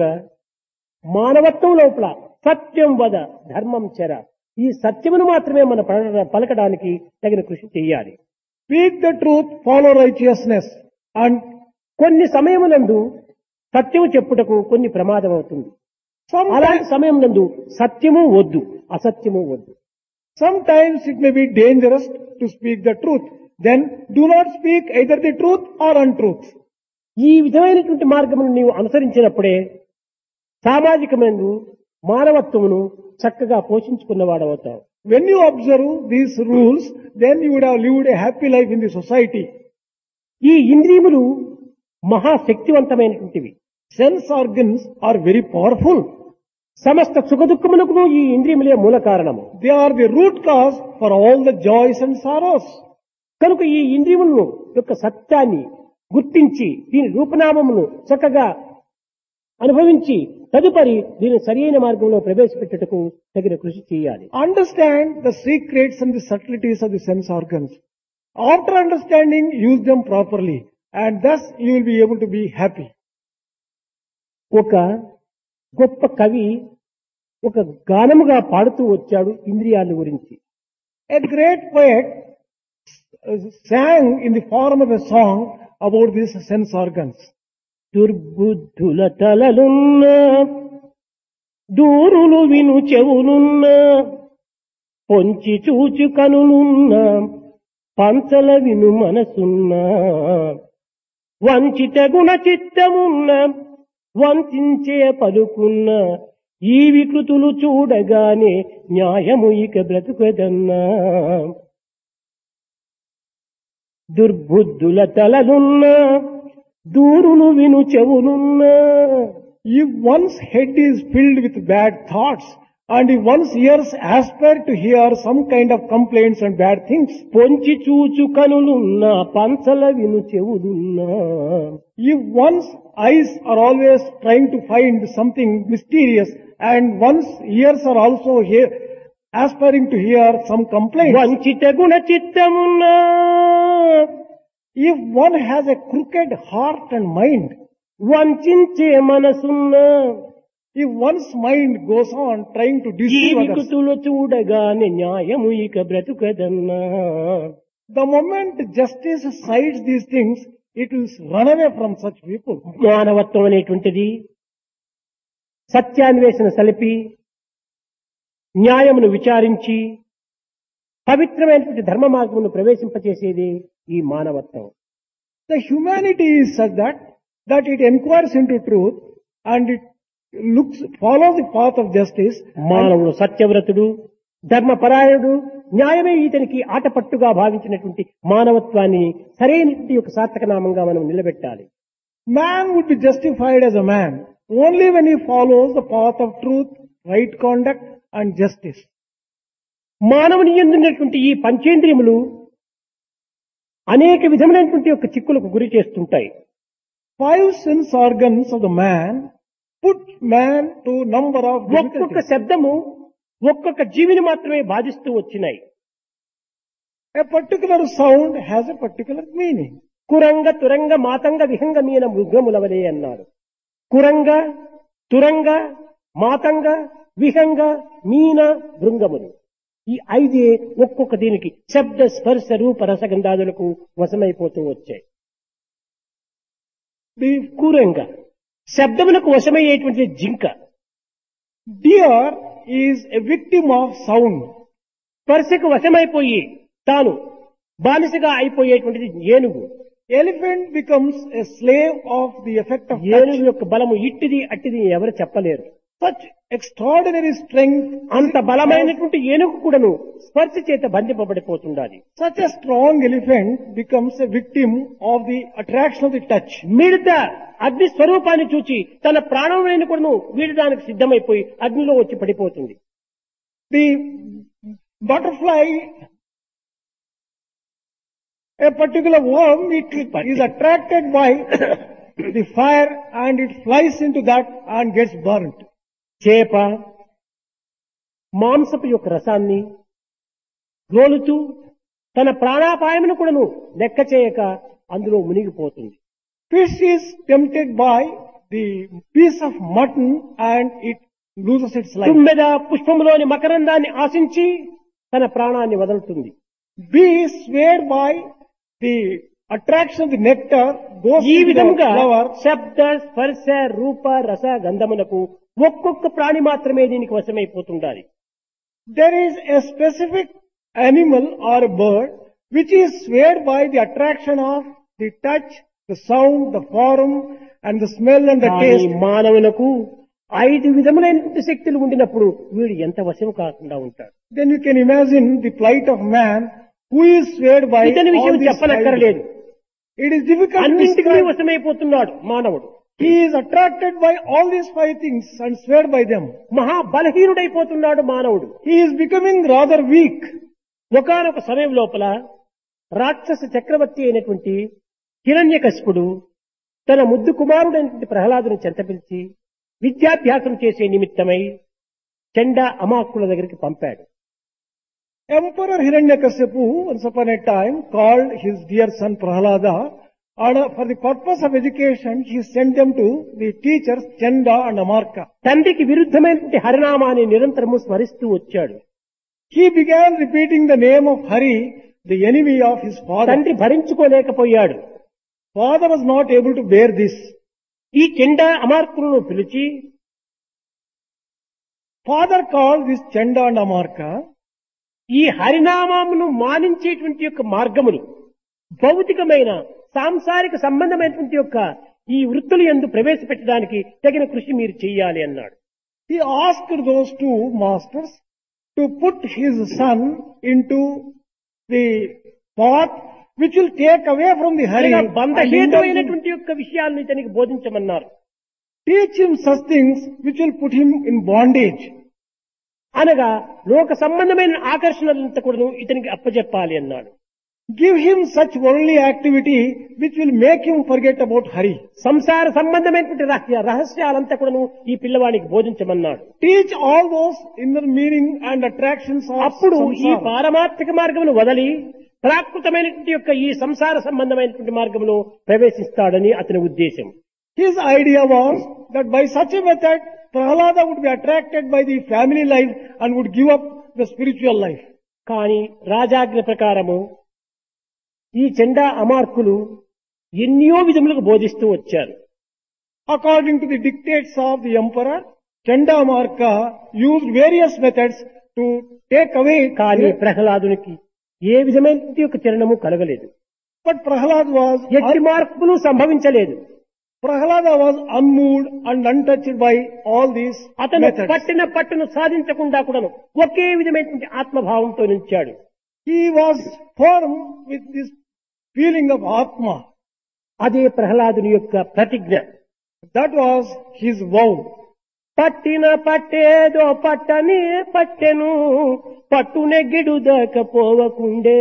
మానవత్వం లోపల సత్యం వద ధర్మం చెర ఈ సత్యమును మాత్రమే మన పల- పలకడానికి తగిన కృషి చేయాలి Speak the truth, follow righteousness. And కొన్ని సమయమునందు సత్యము చెప్పుటకు కొన్ని ప్రమాదం అవుతుంది sometimes, అలాంటి సమయం నందు సత్యము వద్దు అసత్యము వద్దు sometimes it may be dangerous to speak the truth. Then do not speak either the truth or untruth. ఈ విధమైనటువంటి మార్గమును నీవు అనుసరించినప్పుడే సామాజికమైన మానవత్వమును చక్కగా పోషించుకున్నవాడవుతావు When you observe these rules, then you would have lived a happy life in the society. ఈ ఇంద్రియములు మహాశక్తివంతమైనటువంటివి Sense organs are very powerful. సమస్త సుఖదుఖములకు ఈ ఇంద్రియములే మూల కారణము They are the root cause for all the joys and sorrows. కనుక ఈ ఇంద్రియములను యొక్క సత్యాన్ని గుర్తించి దీని రూపనామమును చక్కగా అనుభవించి తదుపరి దీని సరియైన మార్గంలో ప్రవేశపెట్టుటకు తగిన కృషి చేయాలి Understand the secrets and the subtleties of the sense organs. After understanding, use them properly. And thus you will be able to be happy. ఒక గొప్ప కవి ఒక గానముగా పాడుతూ వచ్చాడు ఇంద్రియాల గురించి A great poet uh, sang in the form of a song about these sense organs. దుర్బుద్ధుల తలలున్న దూరులు విను చెవులున్న పొంచి చూచు కనులున్న పంచల విను మనసున్న వంచిత గుణ చిత్తమున్న వంచే పలుకున్న ఈ వికృతులు చూడగానే న్యాయము ఇక బ్రతుకదన్నా దుర్బుద్ధుల తలలున్నా దూరును విను చెవులున్నా If one's head is filled with bad thoughts and if one's ears aspire to hear some kind of complaints and bad things, పొంచి చూచు కనులున్నా పంచల విను చెవులున్నా if one's eyes are always trying to find something mysterious and one's ears are also hear, aspiring to hear some complaints, వంచిత గుణ చిత్తమున్నా if one has a crooked heart and mind, వంచే మనసున్నా if one's mind goes on trying to ఈ deceive others, వికృతులు చూడగానే న్యాయము ఇక బ్రతుకదన్నా the moment justice sides these things, it will run away from such people. మానవత్వం అనేటువంటిది సత్యాన్వేషణ సలిపి న్యాయమును విచారించి పవిత్రమైనటువంటి ధర్మ మార్గమును ప్రవేశింపచేసేది ఈ మానవత్వం The humanity is such that, that it inquires into truth and it looks, follows the path of justice. మానవుడు సత్యవ్రతుడు ధర్మపరాయణుడు న్యాయమే ఇతనికి ఆటపట్టుగా భావించినటువంటి మానవత్వాన్ని సరైనటువంటి ఒక సార్థక నామంగా మనం నిలబెట్టాలి Man would be justified as a man only when he follows the path of truth, right conduct and justice. మానవుని ఎందున్నటువంటి ఈ పంచేంద్రియములు అనేక విధములైనటువంటి యొక్క చిక్కులకు గురి చేస్తుంటాయి Five sense organs of the man put man to number of ఒక్కొక్క difficulties. శబ్దము ఒక్కొక్క జీవిని మాత్రమే బాధిస్తూ వచ్చినాయి A particular sound has a particular meaning. కురంగ తురంగ మాతంగ విహంగ మీన మృగములవలే అన్నారు కురంగ తురంగ మాతంగ విహంగ మీన భృంగములు ఈ ఐదే ఒక్కొక్క దీనికి శబ్ద స్పర్శ రూప రసగంధాదులకు వశమైపోతూ వచ్చాయి The కురంగ శబ్దములకు వశమయ్యేటువంటి జింక deer is a victim of sound. స్పర్శకు వశమైపోయి తాను బానిసగా అయిపోయేటువంటిది ఏనుగు Elephant becomes a slave of the effect of touch. ఏనుగు యొక్క బలము ఇట్టిది అట్టిది ఎవరు చెప్పలేరు Such extraordinary strength, అంత బలమైనటువంటి ఏనుగు కూడాను స్పర్శ చేత బంధింపబడిపోతుండాలి such a strong elephant becomes a victim of the attraction of the touch. మిడత అగ్ని స్వరూపాన్ని చూచి తన ప్రాణమైన కూడాను వీడడానికి సిద్ధమైపోయి అగ్నిలో వచ్చి పడిపోతుంది The butterfly, a particular worm, it is attracted by the fire and it flies into that and gets burnt. చేప మాంసపు యొక్క రసాన్ని రోలుతూ తన ప్రాణాపాయమును కూడాను లెక్క చేయక అందులో మునిగిపోతుంది Fish is tempted by the piece of mutton and it loses its life. తుమ్మెద పుష్పములోని మకరందాన్ని ఆశించి తన ప్రాణాన్ని వదులుతుంది Bee swayed by the attraction of the nectar goes ఈ into the విధముగా flower. శబ్ద స్పర్శ రూప రస గంధమునకు ఒక్కొక్క ప్రాణి మాత్రమే దీనికి వశమైపోతుండాలి There is a specific animal or a bird which is swayed by the attraction of the touch, the sound, the form and the smell and the కానీ taste. మానవులకు ఐదు విధములైనటువంటి శక్తులు ఉండినప్పుడు వీడు ఎంత వశం కాకుండా ఉంటాడు Then you can imagine the plight of man who is swayed by ఇతని all విషయం these five. చెప్పనక్కర్లేదు It is difficult to అన్నింటికీ describe. వశమైపోతున్నాడు మానవుడు He is attracted by all these five things and swayed by them. మహా బలహీనుడైపోతున్నాడు మానవుడు He is becoming rather weak. ఒకనొక సమయం లోపల రాక్షస చక్రవర్తి అయినటువంటి హిరణ్యకశిపుడు తన ముద్దు కుమారుడైనటువంటి ప్రహ్లాదుని చెంతపిలిచి విద్యాభ్యాసం చేసే నిమిత్తమై చెండా అమాక్కుల దగ్గరికి పంపాడు Emperor Hiranyakasipu once upon a time called his dear son Prahalada and uh, for the purpose of education he sent them to the teachers Chanda and Amarka. తండ్రికి విరుద్ధమైనటువంటి హరినామాన్ని నిరంతరము స్మరిస్తూ వచ్చాడు He began repeating the name of Hari, the enemy of his father. తండ్రి భరించుకోలేకపోయాడు Father was not able to bear this. ఈ చెండా అమార్కులను పిలిచి Father called this Chanda and Amarka ఈ హరినామమును మానించేటువంటి యొక్క మార్గములు భౌతికమైన సాంసారిక సంబంధమైనటువంటి యొక్క ఈ వృత్తులు ఎందు ప్రవేశపెట్టడానికి తగిన కృషి మీరు చేయాలి అన్నాడు He asked those two masters to put his son into the pot which will take away from the Hari. అనగా and indulge him. బంధహేతువైనటువంటి యొక్క విషయాలను ఇతనికి బోధించమన్నారు Teach him such things which will put him in bondage. అనగా లోక సంబంధమైన ఆకర్షణలంతా కూడా ఇతనికి అప్పచెప్పాలి అన్నాడు Give him such worldly activity which will make him forget about Hari. సంసార సంబంధమైనటువంటి రహస్య రహస్యాలంతా కూడా ఈ పిల్లవాడికి బోధించమన్నాడు Teach all those inner meaning and attractions of అప్పుడు ఈ samsara. పారమార్థిక మార్గమును వదలి ప్రాకృతమైనటువంటి యొక్క ఈ సంసార సంబంధమైనటువంటి మార్గములో ప్రవేశిస్తాడని అతని ఉద్దేశం His idea was that by such a method, Prahalada would be attracted by the family life and would give up the spiritual life. కానీ రాజాజ్ఞ ప్రకారము ఈ చెండా అమార్కులు ఎన్నో విధములకు బోధిస్తూ వచ్చారు According to the dictates of the emperor, Chandamarka used various methods to take away కానీ ప్రహ్లాదునికి ఏ విధమైనటువంటి యొక్క చరణము కలగలేదు But Prahalad was, ఎట్టి మార్పులు సంభవించలేదు Prahalada was unmoved and untouched by all these అతను methods. పట్టిన పట్టును సాధించకుండా కూడాను ఒకే విధమైనటువంటి ఆత్మభావంతో నిలిచాడు He was firm with this feeling of Atma. అదే ప్రహ్లాదుని యొక్క ప్రతిజ్ఞ That was his vow. పట్టిన పట్టేదో పట్టని పట్టెను పట్టు నెగ్గిడు పోవకుండే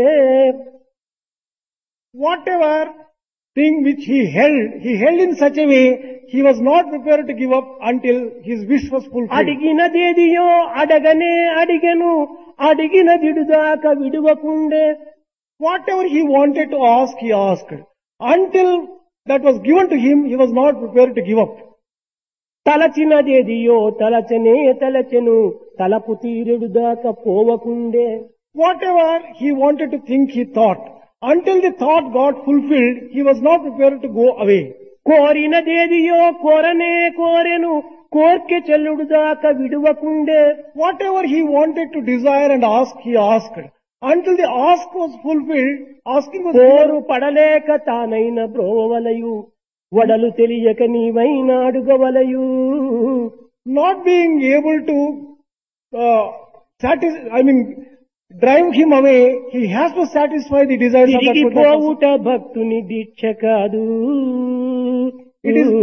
Whatever thing which he held, he held in such a way, he was not prepared to give up until his wish was fulfilled. అడిగినదేదియో అడగనే అడిగెను అడిగినదిడు దాకా విడువకుండే Whatever he wanted to ask, he asked. Until that was given to him, he was not prepared to give up. తలచినదేదియో తలచనే తలచెను తలపు తీరుడు దాకా పోవకుండే Whatever he wanted to think, he thought. Until the thought got fulfilled, he was not prepared to go away. కోరినదేదియో కోరనే కోరెను కోర్కె చెల్లుడు దాకా విడువకుండే Whatever he wanted to desire and ask, he asked. Until the ask was fulfilled, asking was కోరు పడలేక తానైన బ్రోవలయు వడలు తెలియక నీవైన అడుగవలయు not being able to uh, satis- I mean, drive him away, he has to satisfy the desires of that particular person. తిరిగిపోవుట భక్తుని దీక్ష కాదు It is-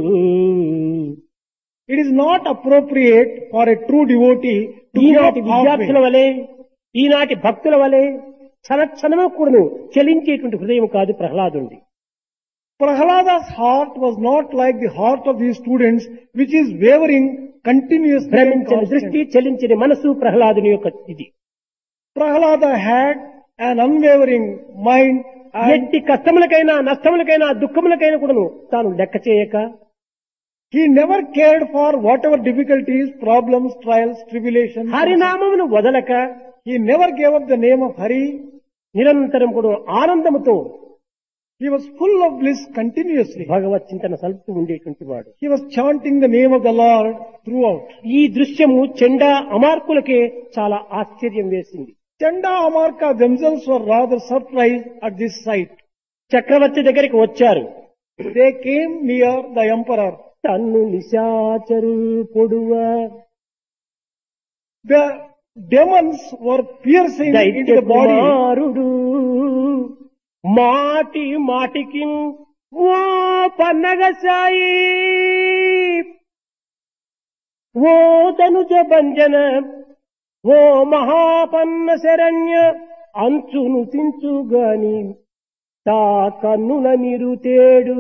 It is not appropriate for a true devotee to give up ఈనాటి విద్యార్థుల halfway. వలె ఈనాటి భక్తుల వలె క్షణక్షణము కూడాను చలించేటువంటి హృదయం కాదు ప్రహ్లాదుంది Prahalada's heart was not like the heart of these students, which is wavering continuously. and భ్రమించని constant. దృష్టి చెలించని మనసు ప్రహ్లాదుని యొక్క ఇది Prahalada had an unwavering mind and ఎట్టి కష్టములకైనా నష్టములకైనా దుఃఖములకైనా కూడాను తాను లెక్క చేయక he never cared for whatever difficulties, problems, trials, tribulations. హరినామమును వదలక He never gave up the name of Hari. నిరంతరం కూడా ఆనందముతో He was full of bliss continuously. భగవత్ చింతన సలుపుతూ ఉండేటువంటి వాడు He was chanting the name of the Lord throughout. ఈ దృశ్యము చెండా అమార్కులకే చాలా ఆశ్చర్యం వేసింది Chanda Amarka themselves were rather surprised at this sight. చక్రవర్తి దగ్గరికి వచ్చారు They came near the emperor. తన్ను నిశాచరు పొడువ The demons were piercing into దైత్య the body. కుమారుడు మాటి మాటికి ఓ పన్నగ సాయి ఓ ధనుజ భంజన ఓ మహాపన్న శరణ్య అంచును చించుగాని తా కన్నుల నిరుతేడు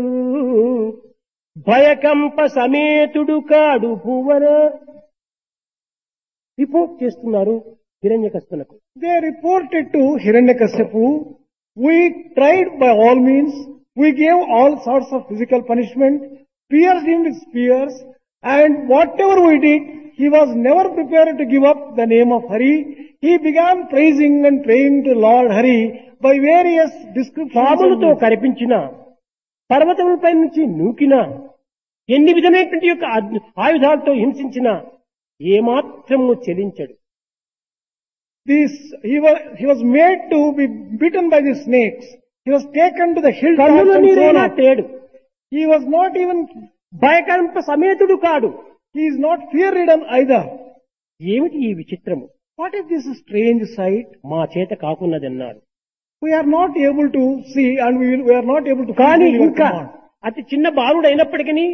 భయకంప సమేతుడు కాడు భువన రిపోర్ట్ చేస్తున్నారు హిరణ్యకస్తునకు They reported to Hiranyakasipu, we tried by all means, we gave all sorts of physical punishment, pierced him with spears, and whatever we did, he was never prepared to give up the name of Hari. He began praising and praying to Lord Hari by various descriptions. పాములతో and- కనిపించిన పర్వతములపై నుంచి నూకిన ఎన్ని విధమైనటువంటి యొక్క అద్- ఆయుధాలతో హింసించిన ఏమాత్రము చెలించడు This, he was, he was made to be bitten by the snakes. He was taken to the hill కన్నుల and thrown నీరైనా up. తేడు He was not even భయకంప సమేతుడు కాడు He is not fear-ridden either. ఏమిటి ఈ విచిత్రము What is this strange sight? మా చేత కాకున్నది అన్నారు We are not able to see and we, will, we are not able to కానీ fulfill your ఇంకా command. అతి చిన్న బాలుడు అయినప్పటికీ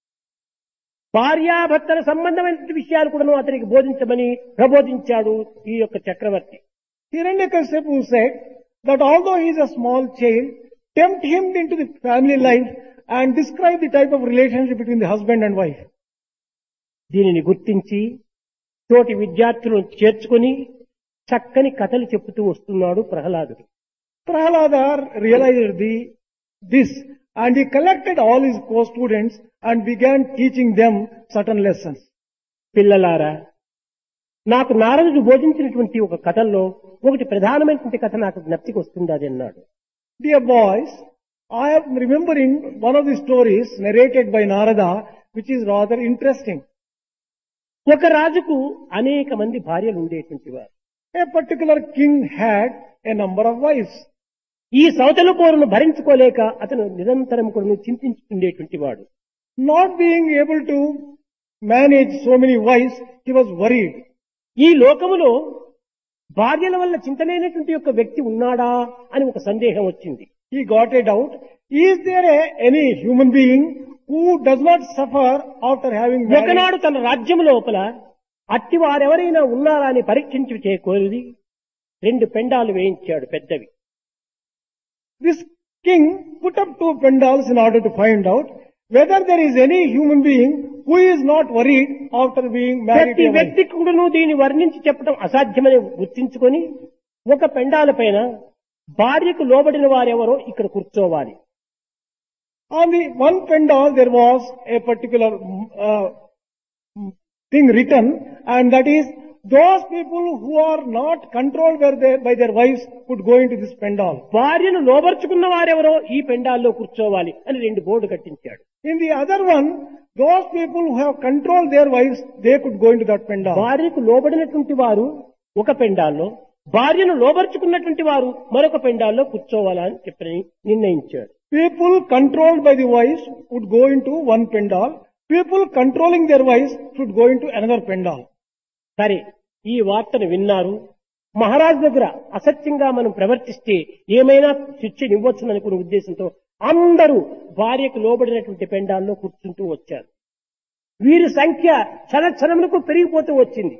భార్యాభర్తల సంబంధమైన విషయాలు కూడాను అతనికి బోధించమని ప్రబోధించాడు ఈ యొక్క చక్రవర్తి Hiranyakashipu said that although he is a small child, tempt him into the family life and describe the type of relationship between the husband and wife. దీనిని గుర్తించి తోటి విద్యార్థులను చేర్చుకొని చక్కని కథలు చెప్పుతూ వస్తున్నాడు ప్రహ్లాదుడు Prahalada realized the, this and he collected all his co-students and began teaching them certain lessons. పిల్లలారా నాకు నారదుడు బోధించినటువంటి ఒక కథల్లో ఒకటి ప్రధానమైనటువంటి కథ నాకు జ్ఞప్తికి వస్తుంది అది అన్నాడు Dear boys, I am remembering one of the stories narrated by Narada which is rather interesting. ఒక రాజుకు అనేక మంది భార్యలు ఉండేటువంటి వారు A particular king had a number of wives. ఈ సౌతల కోరును భరించుకోలేక అతను నిరంతరం కూడా చింతించుండేటువంటి వాడు Not being able to manage so many wives, he was worried. ఈ లోకములో భార్యల వల్ల చింతనైనటువంటి యొక్క వ్యక్తి ఉన్నాడా అని ఒక సందేహం వచ్చింది He got a doubt. Is there a, any human being who does not suffer after having married? ఒకనాడు తన రాజ్యం లోపల అట్టి వారెవరైనా ఉన్నారా అని పరీక్షించి చేకూరిది రెండు పెండాలు వేయించాడు పెద్దవి This king put up two pendals in order to find out whether there is any human being who is not worried after being married ప్రతి to a wife. వ్యక్తి కూడాను దీన్ని వర్ణించి చెప్పడం అసాధ్యమని గుర్తించుకొని ఒక పెండాల పైన భార్యకు లోబడిన వారెవరో ఇక్కడ కూర్చోవాలి On the one pendal there was a particular uh, thing written and that is those people who are not controlled by their, by their wives could go into this pendal. భార్యను లోబర్చుకున్న వారెవరో ఈ పెండాల్లో కూర్చోవాలి అని రెండు బోర్డు కట్టించాడు In the other one, those people who have controlled their wives, they could go into that pendal. భార్యకు లోబడినటువంటి వారు ఒక పెండాల్లో భార్యను లోబర్చుకున్నటువంటి వారు మరొక పెండాల్లో కూర్చోవాలని చెప్పని నిర్ణయించాడు People controlled by the wives would go into one pendal. People controlling their wives should go into another pendal. సరే ఈ వార్తను విన్నారు మహారాజు దగ్గర అసత్యంగా మనం ప్రవర్తిస్తే ఏమైనా శిక్షనివ్వచ్చుననుకునే ఉద్దేశంతో అందరూ భార్యకు లోబడినటువంటి పెండాల్లో కూర్చుంటూ వచ్చారు వీరి సంఖ్య క్షణ క్షణములకు పెరిగిపోతూ వచ్చింది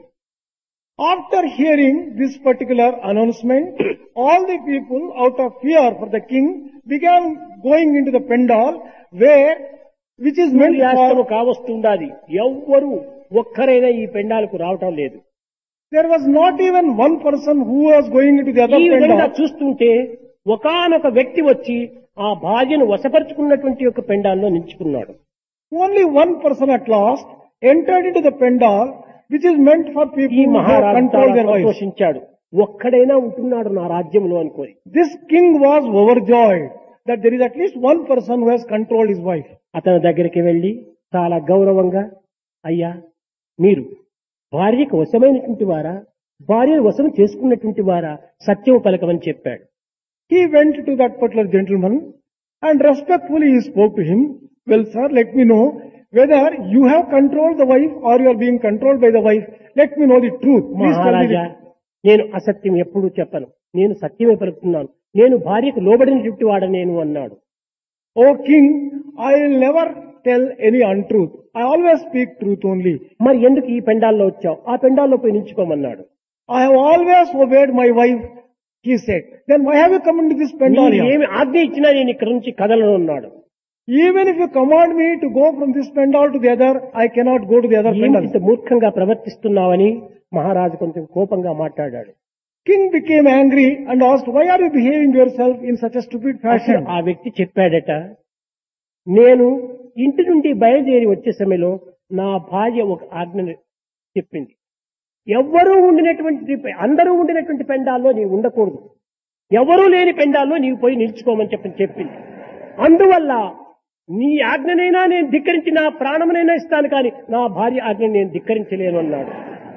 After hearing this particular announcement, all the people out of fear for the king began going into the pendal where, which is meant సూర్యాస్తము for, కావస్తుండాలి ఎవ్వరూ ఒక్కరైనా ఈ పెండాలకు రావటం లేదు there was not even one person who was going into the other ఈ విధంగా pendal. చూస్తుంటే ఒకానొక వ్యక్తి వచ్చి ఆ భార్యను వశపరుచుకున్నటువంటి యొక్క పెండాల్లో నిల్చుకున్నాడు Only one person at last entered into the pendal which is meant for ఈ people who have మహారాజు control చాలా their wives. సంతోషించాడు ఒక్కడైనా ఉంటున్నాడు నా రాజ్యంలో అనుకోని This king was overjoyed that there is at least one person who has controlled his wife. అతని దగ్గరికి వెళ్లి చాలా గౌరవంగా అయ్యా మీరు భార్యకు వశమైనటువంటి వారా భార్యను వశం చేసుకున్నటువంటి వారా సత్యం పలకమని చెప్పాడు He went to that particular gentleman and respectfully he spoke to him. Well, sir, let me know whether you have controlled the wife or you are being controlled by the wife. Let me know the truth. Please tell me Maharaja the నేను అసత్యం ఎప్పుడూ చెప్పను నేను సత్యమే పలుకుతున్నాను నేను భార్యకు లోబడినటువంటి వాడ నేను అన్నాడు O king, I will never tell any untruth. I always speak truth only. మరి ఎందుకు ఈ పెండాల్లో వచ్చావు ఆ పెండాల్లో పోయి నిల్చుకోమన్నాడు I have always obeyed my wife, he said. Then why have you come into this pendal నీవు here? ఏమి ఆజ్ఞ ఇచ్చినా నేను ఇక్కడ నుంచి కదలను అన్నాడు Even if you command me to go from this pendal to the other, I cannot go to the other ఏమిటి pendal. ఇంత మూర్ఖంగా ప్రవర్తిస్తున్నావని మహారాజు కొంచెం కోపంగా మాట్లాడాడు King became angry and asked, why are you behaving yourself in such a stupid అప్పుడు fashion? ఆ వ్యక్తి చెప్పాడట నేను ఇంటి నుండి బయలుదేరి వచ్చే సమయంలో నా భార్య ఒక ఆజ్ఞ చెప్పింది ఎవ్వరూ ఉండినటువంటి అందరూ ఉండినటువంటి పెండాల్లో నీవు ఉండకూడదు ఎవరూ లేని పెండాల్లో నీవు పోయి నిల్చుకోమని చెప్పి చెప్పింది అందువల్ల నీ ఆజ్ఞనైనా నేను ధిక్కరించి నా ప్రాణమునైనా ఇస్తాను కానీ నా భార్య ఆజ్ఞ నేను ధిక్కరించలేను అన్నాడు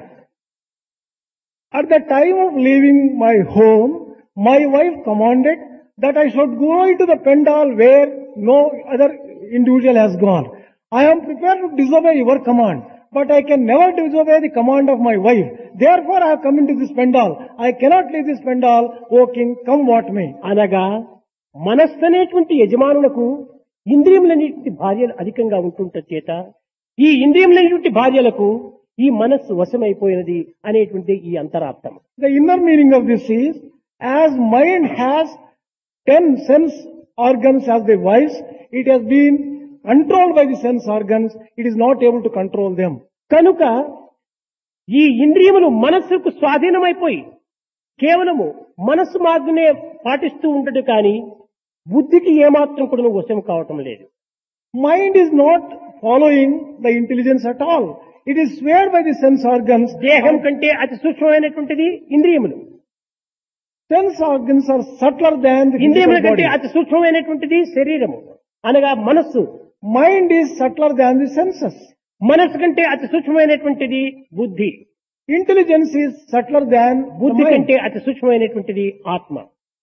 At the time of leaving my home, my wife commanded that I should go into the pendal where no other individual has gone. I am prepared to disobey your command. but I can never disobey the command of my wife. Therefore I have come into this pandal. I cannot leave this pandal, O king, come what may. అనగా మనస్సు అనేటువంటి యజమానులకు ఇంద్రియములనేటువంటి భార్యలు అధికంగా ఉంటుంట చేత ఈ ఇంద్రియములనేటువంటి భార్యలకు ఈ మనస్సు వశమైపోయినది అనేటువంటి ఈ అంతరార్థం The inner meaning of this is, as mind has ten sense organs as the wives, it has been controlled by the sense organs, it is not able to control them. కనుక ఈ ఇంద్రియములు మనస్సుకు స్వాధీనమైపోయి కేవలము మనస్సు మార్గమే పాటిస్తూ ఉండదు కానీ బుద్ధికి ఏమాత్రం కూడా వశం కావటం లేదు Mind is not following the intelligence at all. It is swayed by the sense organs. దేహం కంటే అతి సూక్ష్మమైనటువంటిది ఇంద్రియములు Sense organs are subtler than the ఇంద్రియముల physical కంటే body. అతి సూక్ష్మమైనటువంటిది శరీరము అనగా మనస్సు Mind is subtler than the senses. మనస్సు కంటే అతి సూక్ష్మమైనటువంటిది బుద్ధి Intelligence is subtler than the బుద్ధి mind. కంటే అతి సూక్ష్మమైనటువంటిది ఆత్మ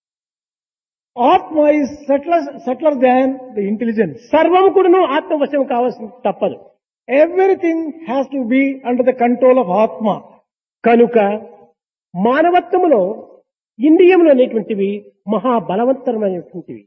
Atma is subtler, subtler than the intelligence. సర్వము కూడాను ఆత్మవశం కావాల్సిన తప్పదు Everything has to be under the control of Atma. కనుక మానవత్వములో ఇంద్రియములు అనేటువంటివి మహాబలవంతరమైనటువంటివి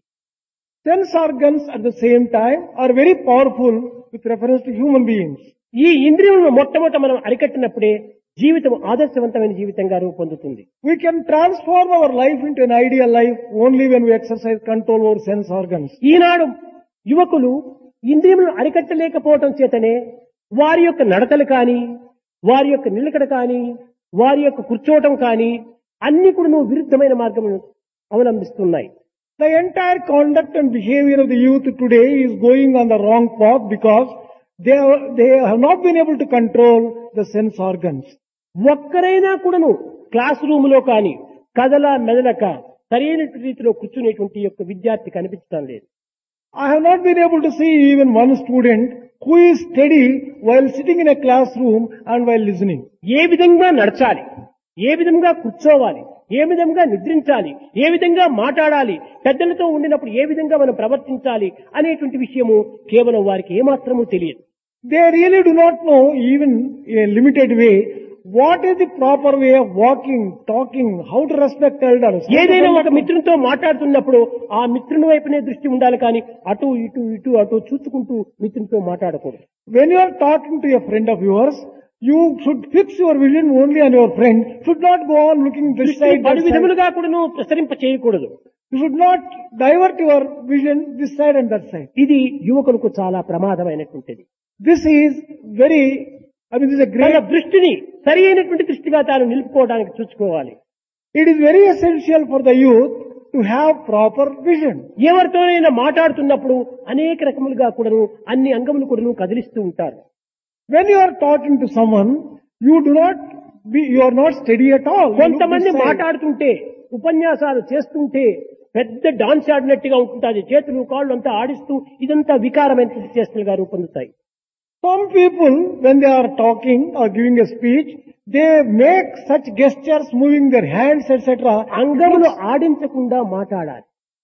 Sense organs at the same time are very powerful with reference to human beings. ఈ ఇంద్రియములను మొట్టమొదట మనం అరికట్టినప్పుడే జీవితం ఆదర్శవంతమైన జీవితంగా రూపొందుతుంది We can transform our life into an ideal life only when we exercise control over sense organs. ఈనాడు యువకులు ఇంద్రియములను అరికట్టలేకపోవటం చేతనే వారి యొక్క నడతలు కానీ వారి యొక్క నిలకడ కానీ వారి యొక్క కూర్చోవటం కానీ అన్ని కూడా విరుద్ధమైన మార్గమును అవలంబిస్తున్నాయి The entire conduct and behavior of the youth today is going on the wrong path because they, are, they have not been able to control the sense organs. ఒక్కరైనా కూడాను క్లాస్ రూమ్ లో కానీ కదల మెదలక సరైన రీతిలో కూర్చునేటువంటి యొక్క విద్యార్థి కనిపించడం లేదు I have not been able to see even one student who is steady while sitting in a classroom and while listening. ఏ విధంగా నడచాలి ఏ విధంగా కూర్చోవాలి ఏ విధంగా నిద్రించాలి ఏ విధంగా మాట్లాడాలి పెద్దలతో ఉండినప్పుడు ఏ విధంగా మనం ప్రవర్తించాలి అనేటువంటి విషయము కేవలం వారికి ఏమాత్రమూ తెలియదు They really do not know even in a limited way what is the proper way of walking, talking, how to respect elders. how to ఏదైనా ఒక conduct- మిత్రునితో మాట్లాడుతున్నప్పుడు ఆ మిత్రుని వైపునే దృష్టి ఉండాలి కానీ అటు ఇటు ఇటు అటు చూసుకుంటూ మిత్రునితో మాట్లాడకూడదు When you are talking to a friend of yours, you should fix your vision only on your friend, should not go on looking this దృష్టిని side, that పలు side. విధములుగా కూడాను ప్రసరింప చేయకూడదు You should not divert your vision this side and that side. ఇది యువకులకు చాలా ప్రమాదమైనటువంటిది This is very, I mean, this is a తన great, దృష్టిని సరి అయినటువంటి దృష్టిగా తాను నిలుపుకోవడానికి చూసుకోవాలి it is very essential for the youth to have proper vision. ఎవరితోనైనా మాట్లాడుతున్నప్పుడు అనేక రకములుగా కూడాను అన్ని అంగములు కూడాను కదిలిస్తూ ఉంటారు When you are talking to someone, you do not be, you are not steady at all. You look కొంతమంది this side. మాట్లాడుతుంటే ఉపన్యాసాలు చేస్తుంటే పెద్ద డాన్స్ ఆడినట్టుగా ఉంటుంది చేతులు కాళ్ళు అంతా ఆడిస్తూ ఇదంతా వికారమైనటువంటి చేష్టలుగా రూపొందుతాయి Some people, when they are talking or giving a speech, they make such gestures, moving their hands, etc. అంగములు ఆడించకుండా మాట్లాడాలి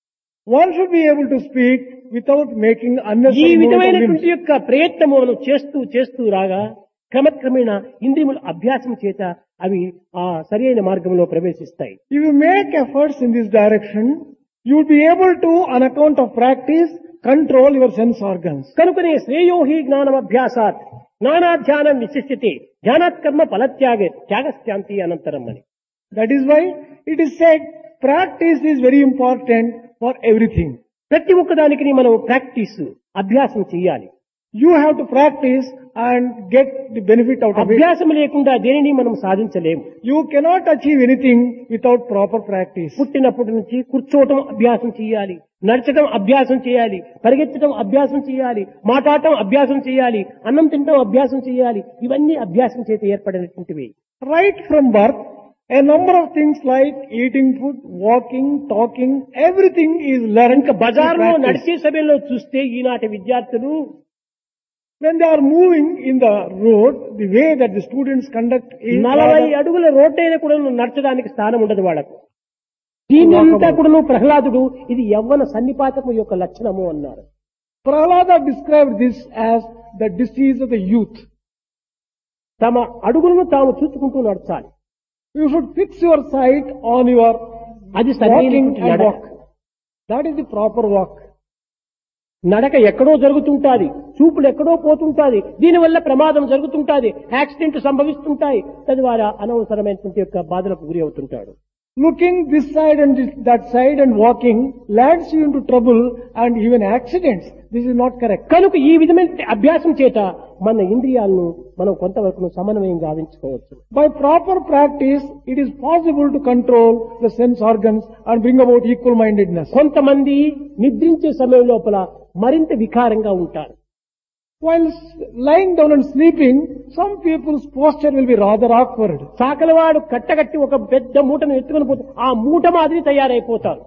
One should be able to speak without making ఈ unnecessary movement of విధమైనటువంటి limbs. యొక్క ప్రయత్నము మనం చేస్తూ చేస్తూ రాగా క్రమక్రమేణ ఇంద్రియముల అభ్యాసం చేత అవి ఆ సరి అయిన మార్గంలో ప్రవేశిస్తాయి If you make efforts in this direction, you will be able to, on account of practice, control your sense organs. కనుకనే శ్రేయోహి జ్ఞానం అభ్యాసాత్ జ్ఞానాధ్యానం విశిష్యతే ధ్యానాత్ కర్మ ఫలత్యాగే త్యాగశాంతి అనంతరం అని That is why it is said practice is very important for everything. ప్రతి ఒక్కదానికి మనం practice అభ్యాసం చేయాలి You have to practice and get the benefit out of it. అభ్యాసం లేకుండా దేనిని మనం సాధించలేము You cannot achieve anything without proper practice. పుట్టినప్పటి నుంచి కూర్చోవటం అభ్యాసం చేయాలి నడచడం అభ్యాసం చేయాలి పరిగెత్తడం అభ్యాసం చేయాలి మాట్లాడటం అభ్యాసం చేయాలి అన్నం తినడం అభ్యాసం చేయాలి ఇవన్నీ అభ్యాసం చేత ఏర్పడినటువంటివి Right from birth, a number of things like eating food, walking, talking, everything is learned. ఇంకా బజార్లో through practice. నడిచే సమయంలో చూస్తే ఈనాటి విద్యార్థులు When they are moving in the road, the way that the students conduct is నలభై rather- అడుగుల రోడ్డైన కూడా నడచడానికి స్థానం ఉండదు వాళ్ళకు దీన్నంతా కూడా ప్రహ్లాదుడు ఇది యవ్వన సన్నిపాతము యొక్క లక్షణము అన్నారు Prahlada described this as the disease of the youth. తమ అడుగులను తాము చూసుకుంటూ నడచాలి You should fix your sight on your అది walking సరైనటువంటి and నడక walk. That is the proper walk. నడక ఎక్కడో జరుగుతుంటాది చూపులు ఎక్కడో పోతుంటాది దీనివల్ల ప్రమాదం జరుగుతుంటాది యాక్సిడెంట్ సంభవిస్తుంటాయి తద్వారా అనవసరమైనటువంటి యొక్క బాధలకు గురి అవుతుంటాడు Looking this side and this, that side and walking lands you into trouble and even accidents. This is not correct. కనుక ఈ విధమైన అభ్యాసం చేత మన ఇంద్రియాలను మనం కొంతవరకు సమన్వయం గావించుకోవచ్చు By proper practice, it is possible to control the sense organs and bring about equal mindedness. కొంతమంది నిద్రించే సమయం లోపల మరింత వికారంగా ఉంటారు While s- lying down and sleeping, some people's posture will be rather awkward. సాకలవాడు కట్టగట్టి ఒక పెద్ద మూటను ఎత్తుకొని పోతే ఆ మూట మాదిరి తయారైపోతారు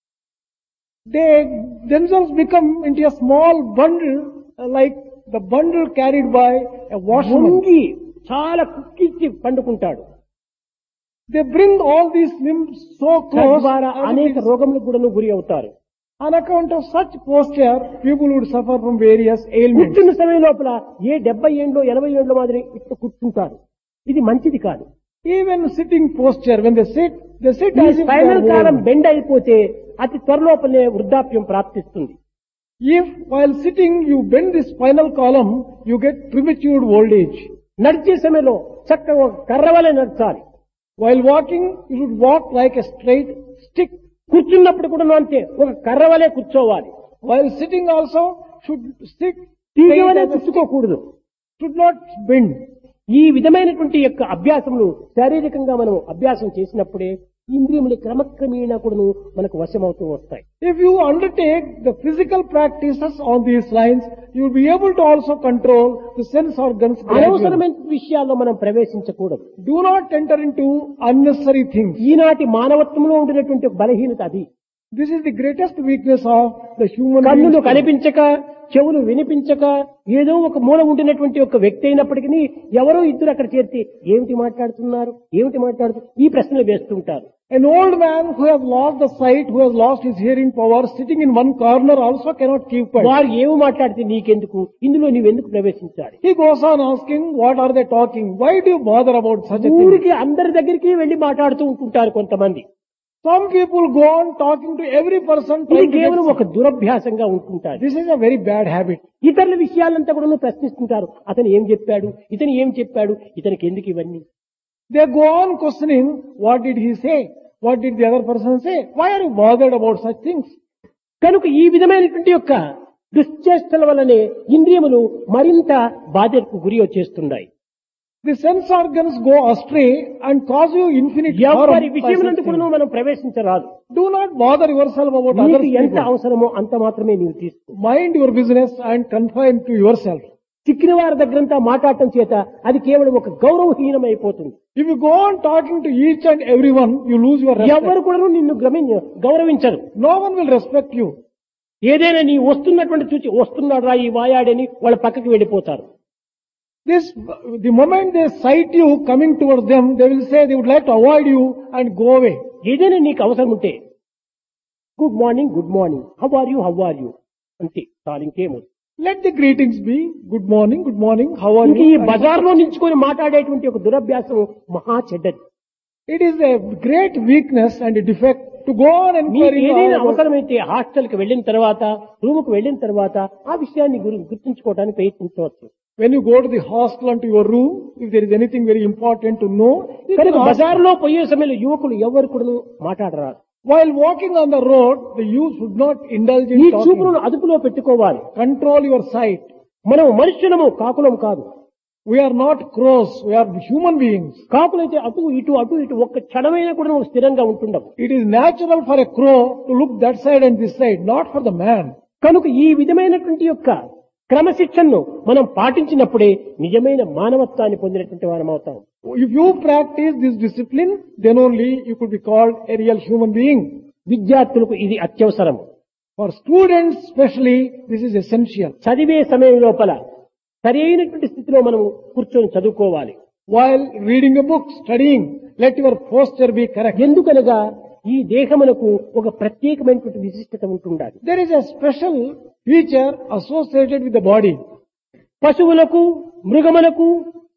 They themselves become into a small bundle uh, like the bundle carried by a washerman. వంగి చాలా కుక్కిచ్చి పండుకుంటాడు They bring all these limbs so close. తద్వారా and అనేక it is- రోగములకు కూడా గురి అవుతారు On account of such posture, people would suffer from various ailments. కూర్చున్న సమయం లోపల ఏ డెబ్బై ఏండ్లో ఎనభై ఏండ్ల మాదిరి ఇట్లా కూర్చుంటారు ఇది మంచిది కాదు Even sitting posture, when they sit, they sit ఈ as if they spinal are column old. Bend అయిపోతే అతి త్వరలోపలే వృద్ధాప్యం ప్రాప్తిస్తుంది If while sitting you bend the spinal column, you get premature old age. నడిచే సమయంలో చక్కగా ఒక కర్రవలే నడచాలి While walking, you should walk like a straight stick. కూర్చున్నప్పుడు కూడా అంతే ఒక కర్రవలే కూర్చోవాలి While sitting also, should sit తీగ straight వలె as a stick. కూర్చుకోకూడదు Should not bend. ఈ విధమైనటువంటి యొక్క అభ్యాసములు శారీరకంగా మనం అభ్యాసం చేసినప్పుడే ఇంద్రియములు క్రమక్రమేణా కూడాను మనకు వశమవుతూ వస్తాయి If you undertake the physical practices on these lines, you will be able to also control the sense organs gradually. అనవసరమైన విషయాల్లో మనం ప్రవేశించకూడదు Do not enter into unnecessary things. ఈనాటి మానవత్వంలో ఉండినటువంటి ఒక బలహీనత అది This is the greatest weakness of the human కన్నులు beings. కనిపించక చెవులు వినిపించక ఏదో ఒక మూల ఉండినటువంటి ఒక వ్యక్తి అయినప్పటికీ ఎవరో ఇద్దరు అక్కడ చేరితే ఏమిటి మాట్లాడుతున్నారు ఏమిటి మాట్లాడుతు ఈ ప్రశ్నలు వేస్తుంటారు An old man who has lost the sight, who has lost his hearing power, sitting in one corner also cannot keep quiet. వారు ఏమి మాట్లాడితే నీకెందుకు ఇందులో నీవెందుకు ప్రవేశించాలి He goes on asking, what are they talking? Why do you bother about such a thing? ఊరికి అందరి దగ్గరికి వెళ్లి మాట్లాడుతూ ఉంటుంటారు కొంతమంది Some people go on talking to every person. ఇది trying to కేవలం get- ఒక దురభ్యాసంగా ఉంటుంటారు This is a very bad habit. ఇతరుల విషయాలంతా కూడా ప్రశ్నిస్తుంటారు అతను ఏం చెప్పాడు ఇతను ఏం చెప్పాడు ఇతనికి ఎందుకు ఇవన్నీ They go on questioning, what did he say? What did the other person say? Why are you bothered about such things? కనుక ఈ విధమైనటువంటి యొక్క దుశ్చేష్టల వల్లనే ఇంద్రియములు మరింత బాధ్యతకు గురి వచ్చేస్తున్నాయి The sense organs go astray and cause you infinite harm. ఎవరి by విషయమునందు such కూడా things. మనం ప్రవేశించరాదు Do not bother yourself about నీకు others. ఎంత people. అవసరమో అంత మాత్రమే నీవు తీసుకో Mind your business and confine to yourself. చిక్కిన వారి దగ్గరంతా మాట్లాడటం చేత అది కేవలం ఒక గౌరవహీనమైపోతుంది If you go on talking to each and everyone, you lose your respect. ఎవరు కూడా నిన్ను గమని గౌరవించరు No one will respect you. ఏదైనా నీ వస్తున్నటువంటి చూచి వస్తున్నాడు రా ఈ వాయాడని వాళ్ళ పక్కకి వెళ్ళిపోతారు This, the moment they sight you coming towards them, they will say they would like to avoid you and go away. ఏదైనా నీకు అవసరం ఉంటే good morning good morning how are you how are you అంతే చాలు ఇంకేమో Let the greetings be good morning, good morning, how are ఇంక ఈ you? And బజార్లో నిల్చుకొని మాట్లాడేటువంటి ఒక దురభ్యాసం మహా చెడ్డది It is a great weakness and a defect to go on మీకు inquiring ఏదైనా all about- అవసరమైతే హాస్టల్ కి వెళ్ళిన తర్వాత రూమ్ కు వెళ్ళిన తర్వాత ఆ విషయాన్ని గురి గుర్తుంచుకోవడానికి ప్రయత్నించవచ్చు When you go to the hostel and to your room, if there is anything very important to know, you కనుక can ask. బజార్లో పోయే సమయంలో యువకులు ఎవరు కూడా మాట్లాడరాదు While walking on the road, the youth should not indulge ఈ in talking. చూపులను అదుపులో పెట్టుకోవాలి Control your sight. మనం మనుష్యులము కాకులం కాదు We are not crows, we are human beings. కాకులైతే అటు ఇటు అటు ఇటు ఒక్క క్షణమైనా కూడా నువ్వు స్థిరంగా ఉంటుండవు It is natural for a crow to look that side and this side, not for the man. కనుక ఈ విధమైనటువంటి యొక్క క్రమశిక్షణను మనం పాటించినప్పుడే నిజమైన మానవత్వాన్ని పొందినటువంటి వారం అవుతాం If you practice this discipline, then only you could be called a real human being. విద్యార్థులకు ఇది అత్యవసరం For students especially, this is essential. చదివే సమయం లోపల సరి అయినటువంటి స్థితిలో మనం కూర్చొని చదువుకోవాలి While reading a book, studying, let your posture be correct. ఎందుకనగా ఈ దేహమునకు ఒక ప్రత్యేకమైనటువంటి విశిష్టత ఉంటుండాలి There is a special feature associated with the body. పశువులకు మృగములకు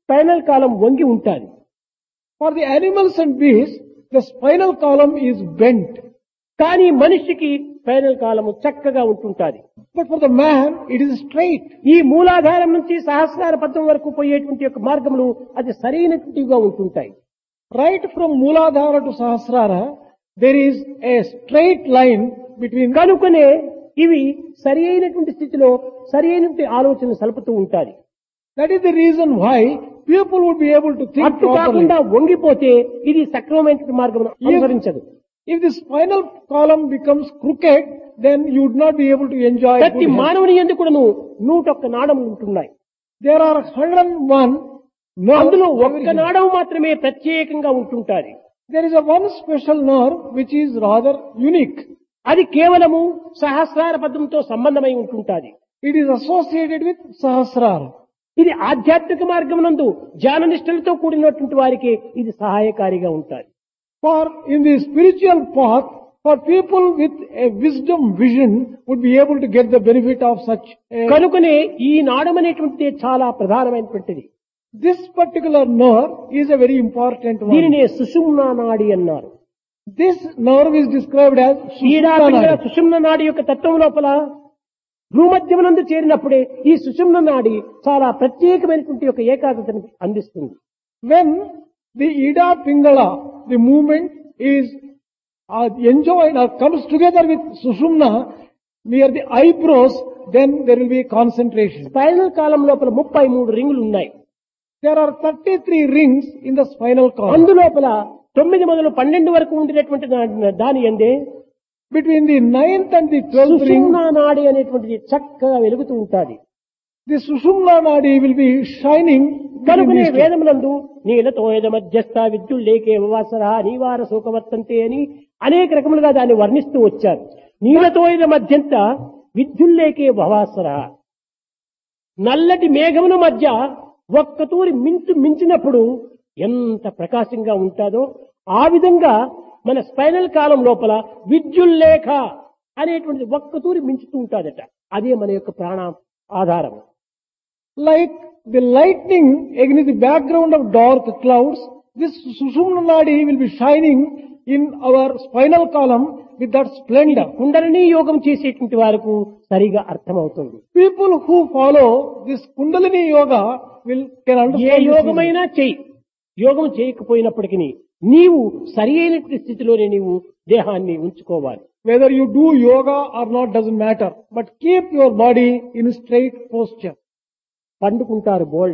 స్పైనల్ కాలం వంగి ఉంటుంది For the animals and beasts, the spinal column is bent. కానీ మనిషికి స్పైనల్ కాలము చక్కగా ఉంటుంటాది But for the man, it is straight. ఈ మూలాధారం నుంచి సహస్రార పద్మం వరకు పోయేటువంటి యొక్క మార్గములు అది సరైనటువంటివిగా ఉంటుంటాయి Right from Mooladhara to Sahasrara, there is a straight line between కనుకనే ఇవి సరి అయినటువంటి స్థితిలో సరి అయినటువంటి ఆలోచన సలుపుతూ ఉంటాయి That is the reason why people would be able to think అట్టు properly. కాకుండా వంగిపోతే ఇది సక్రమమైనటువంటి మార్గం అనుసరించదు If the spinal column becomes crooked, then you would not be able to enjoy ప్రతి good health. మానవుని ఎందుకు కూడాను నూటొక్క నాడములు ఉంటున్నాయి There are 101 అందులో nerves. ఒక్క నాడం మాత్రమే ప్రత్యేకంగా ఉంటుంటాది There is a one special nerve which is rather unique. అది కేవలము సహస్రార పద్మంతో సంబంధమై ఉంటుంటాది It is associated with Sahasrara. ఇది ఆధ్యాత్మిక మార్గం నందు జ్ఞాన నిష్ఠలతో కూడినటువంటి వారికి ఇది సహాయకారిగా ఉంటుంది For in the spiritual path, for people with a wisdom vision would be able to get the benefit of such a, కనుకనే ఈ నాడం అనేటువంటిది చాలా ప్రధానమైనటువంటిది this particular nerve is a very important one. దీనినే సుషుమ్నా నాడి అన్నారు This nerve is described as ఈడా Sushumna Pingala nadi. సుషుమ్న నాడి యొక్క తత్వం లోపల భూమధ్యమునందు చేరినప్పుడే ఈ సుషుమ్న నాడి చాలా ప్రత్యేకమైనటువంటి యొక్క ఏకాగ్రతను అందిస్తుంది When the Ida Pingala, the movement is uh, enjoyed or comes together with Sushumna near the eyebrows, then there will be concentration. Spinal column లోపల ముప్పై మూడు రింగులు ఉన్నాయి There are 33 rings in the spinal column. అందులోపల తొమ్మిది మొదలు పన్నెండు వరకు ఉండినటువంటి దా- దాని ఎందే Between the ninth and the twelfth ring, సుషుమ్నా నాడి అనేటువంటిది చక్కగా వెలుగుతూ ఉంటాది the Sushumna Nadi will be shining. between కనుకనే these two. వేదములందు నీలతో మధ్యస్థ విద్యుల్లేకే వాసర నీవార శోకవర్తంతే అని అనేక రకములుగా దాన్ని వర్ణిస్తూ వచ్చారు నీలతో మధ్యంత విద్యుల్లేకే భవాసర నల్లటి మేఘముల మధ్య ఒక్కతూరి మించు మించినప్పుడు ఎంత ప్రకాశంగా ఉంటుందో ఆ విధంగా మన స్పైనల్ కాలం లోపల విద్యుల్లేఖ అనేటువంటిది ఒక్కతూరి మించుతూ ఉంటాదట అదే మన యొక్క ప్రాణ ఆధారం Like the lightning against the background of dark clouds, this Sushumna Nadi will be shining in our spinal column with that splendor. Kundalini యోగం చేసేటువంటి వారికి సరిగా అర్థమవుతుంది People who follow this Kundalini Yoga will can A understand this easily. యోగమైనా చెయ్యి యోగం చేయకపోయినప్పటికీ నీవు సరి అయినటువంటి స్థితిలోనే నీవు దేహాన్ని ఉంచుకోవాలి Whether you do yoga or not doesn't matter, but keep your body in straight posture. పండుకుంటారు బోల్డ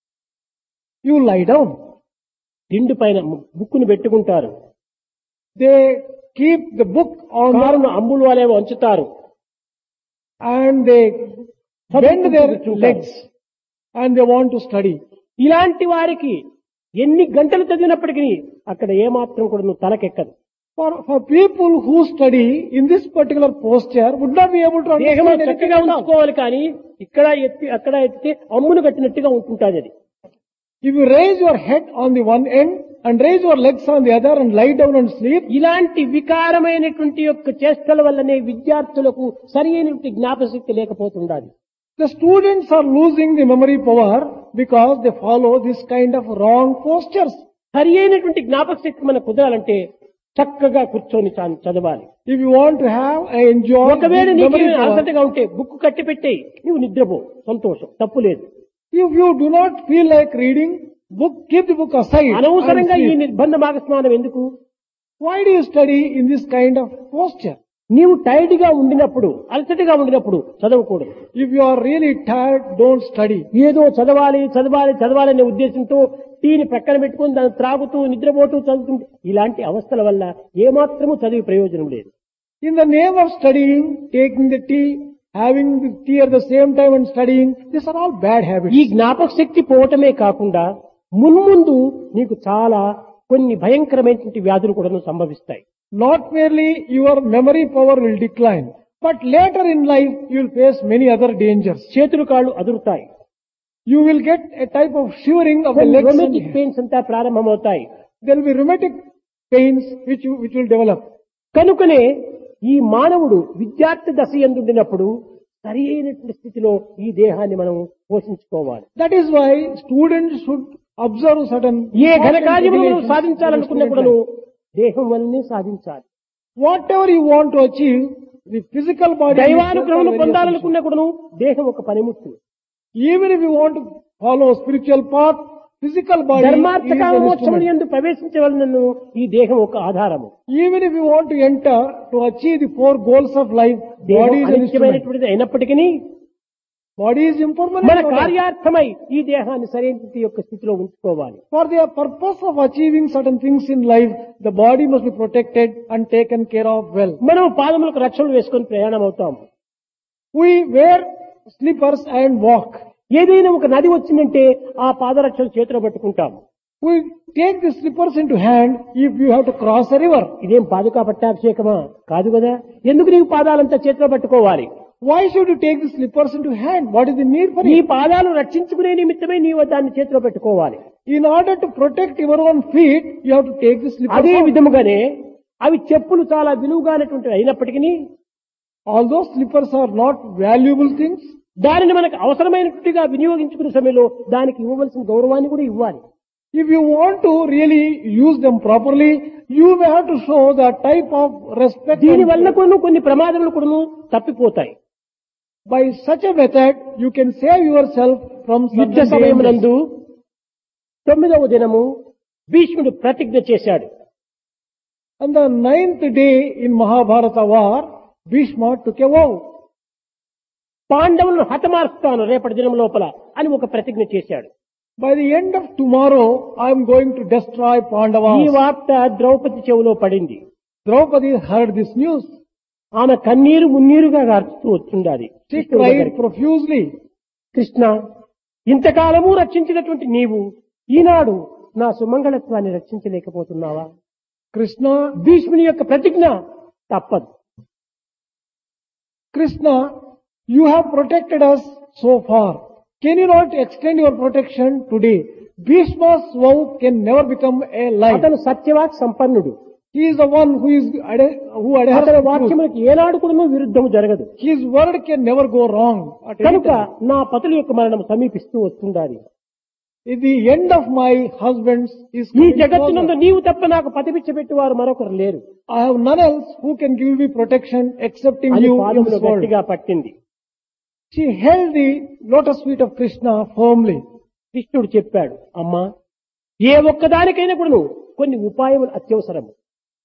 You lie down. దిండు పైన ము- బుక్కును పెట్టుకుంటారు They keep the book on the, కారును అంబులు వాళ్ళేమో వంచుతారు and they bend their legs and they want to study. ఇలాంటి వారికి ఎన్ని గంటలు చదివినప్పటికీ అక్కడ ఏమాత్రం కూడా నువ్వు తలకెక్కదు For, for people who study in this particular posture would not be able to దేహం understand anything చక్కగా at all. ఉంచుకోవాలి కానీ ఇక్కడ ఎత్తి అక్కడ ఎత్తితే అమ్మును కట్టినట్టుగా ఉంటుంటుంది అది If you raise your head on the one end and raise your legs on the other and lie down and sleep, ఇలాంటి వికారమైనటువంటి యొక్క చేష్టల వల్లనే విద్యార్థులకు సరి అయినటువంటి జ్ఞాపశక్తి లేకపోతుండాలి the students are losing the memory power because they follow this kind of wrong postures. సరి అయినటువంటి జ్ఞాపక శక్తి మనకు కుదరాలంటే చక్కగా కూర్చొని చా- చదవాలి If you want to have and enjoy ఒకవేళ this నీకు memory power, అలసటగా ఉంటే బుక్ కట్టి పెట్టేయి నువ్వు నిద్రపో సంతోషం తప్పు లేదు if you do not feel like reading, book, keep the book aside. and అనవసరంగా ఈ sleep. నిర్బంధ మాగస్నానం ఎందుకు Why do you study in this kind of posture? నీవు టైర్డ్ గా ఉండినప్పుడు అలసటగా ఉండినప్పుడు చదవకూడదు If you are really tired, don't study. ఏదో చదవాలి చదవాలి చదవాలి అనే ఉద్దేశంతో టీని ప్రక్కన పెట్టుకుని దాన్ని త్రాగుతూ నిద్రపోతూ చదువుతుంటే ఇలాంటి అవస్థల వల్ల ఏమాత్రము చదివి ప్రయోజనం లేదు In the name of studying, taking the tea, having the tea at the same time and studying, these are all bad habits. ఈ జ్ఞాపక శక్తి పోవటమే కాకుండా మున్ముందు నీకు చాలా కొన్ని భయంకరమైనటువంటి వ్యాధులు కూడా సంభవిస్తాయి Not merely your memory power will decline, but later in life you will face many other dangers. చేతులు కాళ్ళు అదురుతాయి You will get a type of shivering of the legs. and rheumatic hands. Pains అంతా ప్రారంభమవుతాయి There will be rheumatic pains which, you, which will develop. కనుకనే ఈ మానవుడు విద్యార్థి దశ ఎందుండినప్పుడు సరి అయినటువంటి స్థితిలో ఈ దేహాన్ని మనం పోషించుకోవాలి That is why students should observe certain ఏ ఘన important కార్యములను regulations సాధించాలనుకున్న in the కూడాను student దేహం వల్లనే సాధించాలి life. Whatever you want to achieve, the physical body. itself are దైవానుగ్రహం very పొందాలనుకున్న కూడాను దేహం ఒక పనిముట్టు essential. Even if you want to follow spiritual path, physical body is ధర్మార్థకాల an మోక్షములు instrument. ఎందు ప్రవేశించవలనను ఈ దేహం ఒక ఆధారము Even if you want to enter to achieve the four goals of life, దేహం body is an instrument. అనిత్యమైనటువంటిది అయినప్పటికీ Body is impermanent. మన product. కార్యార్థమై ఈ దేహాన్ని సరైన యొక్క స్థితిలో ఉంచుకోవాలి For the purpose of achieving certain things in life, the body must be protected and taken care of well. మనం పాదములకు రక్షణలు వేసుకొని ప్రయాణం అవుతాం We wear slippers and walk. ఏదైనా ఒక నది వచ్చిందంటే ఆ పాదరక్షలు చేతిలో పట్టుకుంటాం We take the slippers into hand if you have to cross a river. ఇదేం పాదుకా పట్టాభిషేకమా కాదు కదా ఎందుకు నీవు పాదాలంతా చేతిలో పట్టుకోవాలి Why should you take the slippers into hand? What is the need for నీ it? పాదాలు రక్షించుకునే నిమిత్తమే నీవు దాన్ని చేతిలో పెట్టుకోవాలి In order to protect your own feet, you have to take the slippers అదే out. విధముగానే అవి చెప్పులు చాలా విలువగానటువంటి అయినప్పటికీ Although slippers are not valuable things, దానిని మనకు అవసరమైనట్టుగా వినియోగించుకునే సమయంలో దానికి ఇవ్వవలసిన గౌరవాన్ని కూడా ఇవ్వాలి if you want to really use them properly, you may have to show the type of respect. దీని and- వల్ల కూడా కొన్ని ప్రమాదములు కూడా తప్పిపోతాయి By such a method, you can save yourself from యుద్ధ certain dangers. సమయమునందు తొమ్మిదవ దినము భీష్ముడు ప్రతిజ్ఞ చేశాడు On the ninth day in Mahabharata war, Bhishma took a vow. పాండవులను హతమార్చుతాను రేపటి దినం లోపల అని ఒక ప్రతిజ్ఞ చేశాడు By the end of tomorrow, I am going to destroy ఈ Pandavas. వార్త ద్రౌపది చెవిలో పడింది Draupadi heard this news. ఆమె కన్నీరు మున్నీరుగా గార్చుతూ వచ్చిండాలి She cried profusely. కృష్ణ ఇంతకాలము రక్షించినటువంటి నీవు ఈనాడు నా సుమంగళత్వాన్ని రక్షించలేకపోతున్నావా Krishna, భీష్ముని యొక్క ప్రతిజ్ఞ తప్పదు Krishna, you have protected us so far. Can you not extend your protection today? Bhishma's vow can never become a lie. అతను సత్యవాక్ సంపన్నుడు He is the one who is ade- who adheres అతని to truth. వాక్యములకు ఏనాడు కూడా విరుద్ధము జరగదు His word can never go wrong. At any కనుక time. నా పతుల యొక్క మరణం సమీపిస్తూ వస్తుండాలి If the end of my husband's is ఈ coming జగత్తునందు closer, నీవు తప్ప నాకు పతిపిచ్చబెట్టి వారు మరొకరు లేరు I have none else who can give me protection excepting అని you in పాదములు this world. గట్టిగా పట్టింది She held the lotus feet of Krishna firmly. కృష్ణుడు చెప్పాడు అమ్మా ఏ ఒక్కదానికైనా కూడా కొన్ని ఉపాయములు అత్యవసరము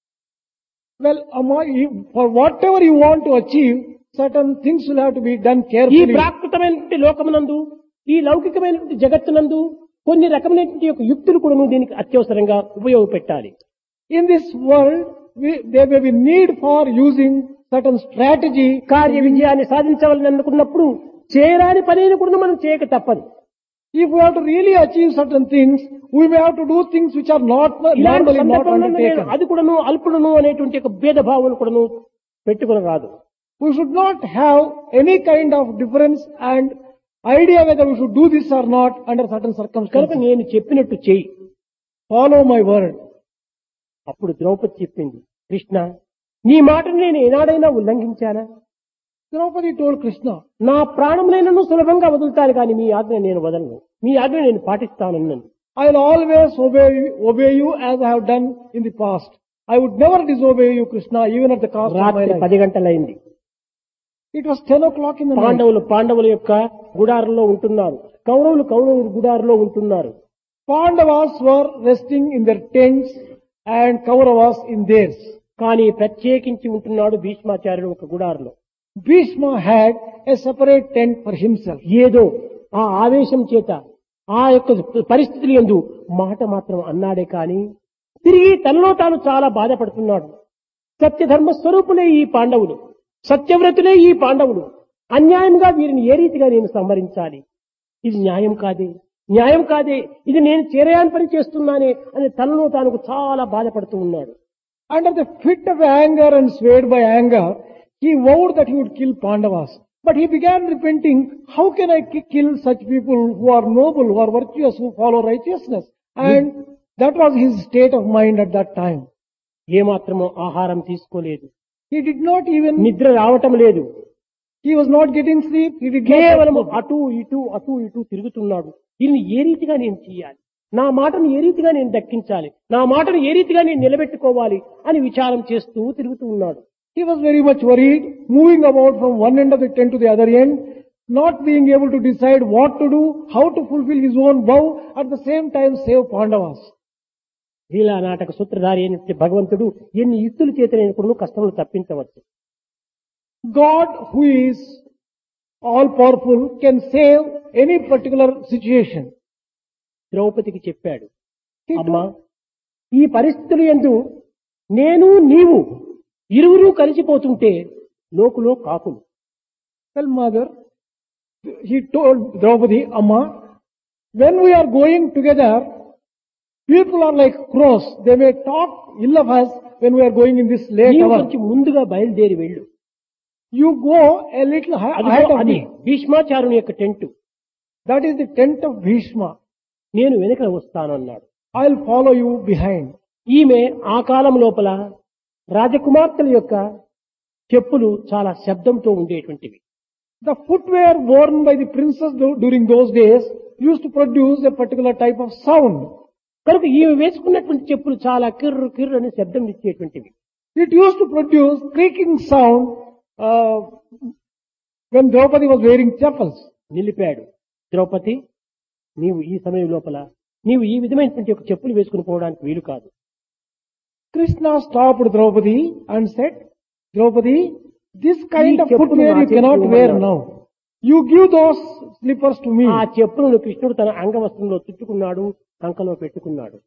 Well, Amma, you- for whatever you want to achieve, certain things will have to be done ఈ carefully. ప్రాకృతమైనటువంటి లోకమునందు ఈ లౌకికమైనటువంటి జగత్తునందు కొన్ని రకమైనటువంటి యొక్క యుక్తులు కూడా దీనికి అత్యవసరంగా ఉపయోగపెట్టాలి In this world, we, there may be need for using certain strategy. కార్య విజయాన్ని సాధించవాలని అనుకున్నప్పుడు చేయరాని పనిని కూడా మనం చేయక తప్పదు If we have to really achieve certain things, we may have to do things which are not ఇలాంటి normally not సందర్భంలో నేను undertaken. అది కూడాను అల్పుడును అనేటువంటి ఒక భేదభావం కూడాను పెట్టుకుని రాదు We should not have any kind of difference and idea whether we should do this or not under certain కనుక circumstances. నేను చెప్పినట్టు చెయ్యి Follow my word. అప్పుడు ద్రౌపది చెప్పింది కృష్ణ నీ మాటను నేను ఏనాడైనా ఉల్లంఘించానా Draupadi told Krishna, నా ప్రాణములైనను సులభంగా వదులుతాను కానీ మీ ఆజ్ఞ నేను వదలను మీ ఆజ్ఞ నేను పాటిస్తానన్నాను I will always obey, obey you as I have done in the past. I would never disobey you, Krishna, even at the cost of my రాత్రి life. పది గంటలైంది It was 10 o'clock in the night. పాండవులు పాండవుల యొక్క గుడారంలో ఉంటున్నారు కౌరవులు కౌరవుల గుడారంలో ఉంటున్నారు Pandavas were resting in their tents and Kauravas in theirs. కానీ ప్రత్యేకించి ఉంటున్నాడు భీష్మాచార్యుడు ఒక గుడారంలో Bhishma had a separate tent for himself. ఏదో ఆ ఆవేశం చేత ఆ యొక్క పరిస్థితులు ఎందు మాట మాత్రం అన్నాడే కాని తిరిగి తనలో తాను చాలా బాధపడుతున్నాడు సత్యధర్మ స్వరూపులే ఈ పాండవులు సత్యవ్రతులే ఈ పాండవులు అన్యాయంగా వీరిని ఏ రీతిగా నేను సంహరించాలి ఇది న్యాయం కాదే న్యాయం కాదే ఇది నేను చేరయాని పని చేస్తున్నానే అని తనలో తాను చాలా బాధపడుతూ ఉన్నాడు Under the fit of anger and swayed by anger, he vowed that he would kill Pandavas. But he began repenting, how can I ki- kill such people who are noble, who are virtuous, who follow righteousness? And that was his state of mind at that time. ఏమాత్రమో ఆహారం తీసుకోలేదు He did not even, నిద్ర రావటం లేదు he was not getting sleep, he did not కేవలం have food. అటు ఇటు అటు ఇటు తిరుగుతున్నాడు దీన్ని ఏ రీతిగా నేను చేయాలి నా మాటను ఏ రీతిగా నేను దక్కించాలి నా మాటను ఏ రీతిగా నేను నిలబెట్టుకోవాలి అని విచారం చేస్తూ తిరుగుతూ ఉన్నాడు He was very much worried, moving about from one end of the tent to the other end, not being able to decide what to do, how to fulfill his own vow, at the same time save Pandavas. లీలా నాటక సూత్రధారి అయినటువంటి భగవంతుడు ఎన్ని యుక్తుల చేత నేను కూడా కష్టములు తప్పించవచ్చు God, who is all powerful, can save any particular situation. ద్రౌపదికి చెప్పాడు He అమ్మా told, ఈ పరిస్థితులు ఎందు నేను నీవు ఇరువురు కలిసిపోతుంటే లోకులో కాకులు Well, mother, he told Draupadi, Amma, when we are going together, people are like crows. They may talk ill of us when we are going in this late నీవు hour. కొంచెం ముందుగా బయలుదేరి వెళ్ళు You go a little hi- అదిగో ahead of అది me. భీష్మాచారుని యొక్క tent That is the tent of Bhishma. నేను వెనుక వస్తానన్నాడు I'll follow you behind. ఈమె ఆ కాలం లోపల రాజకుమార్తెల యొక్క చెప్పులు చాలా శబ్దంతో ఉండేటువంటివి The footwear worn by the princess du- during those days used to produce a particular type of sound. కనుక ఈమె వేసుకున్నటువంటి చెప్పులు చాలా కిర్రు కిర్రు అని శబ్దం ఇచ్చేటువంటివి It used to produce creaking sound uh, when Draupadi was wearing chappals. నిలిపాడు Draupadi నీవు ఈ సమయం లోపల నీవు ఈ విధమైనటువంటి ఒక చెప్పులు వేసుకుని పోవడానికి వీలు కాదు Krishna stopped Draupadi and said, Draupadi, this kind ఈ of చెప్పులు footwear నా you cannot చెప్పులు wear అన్నాడు. now. You give those slippers to me. ఆ చెప్పులను కృష్ణుడు తన అంగవస్త్రంలో చుట్టుకున్నాడు కంకలో పెట్టుకున్నాడు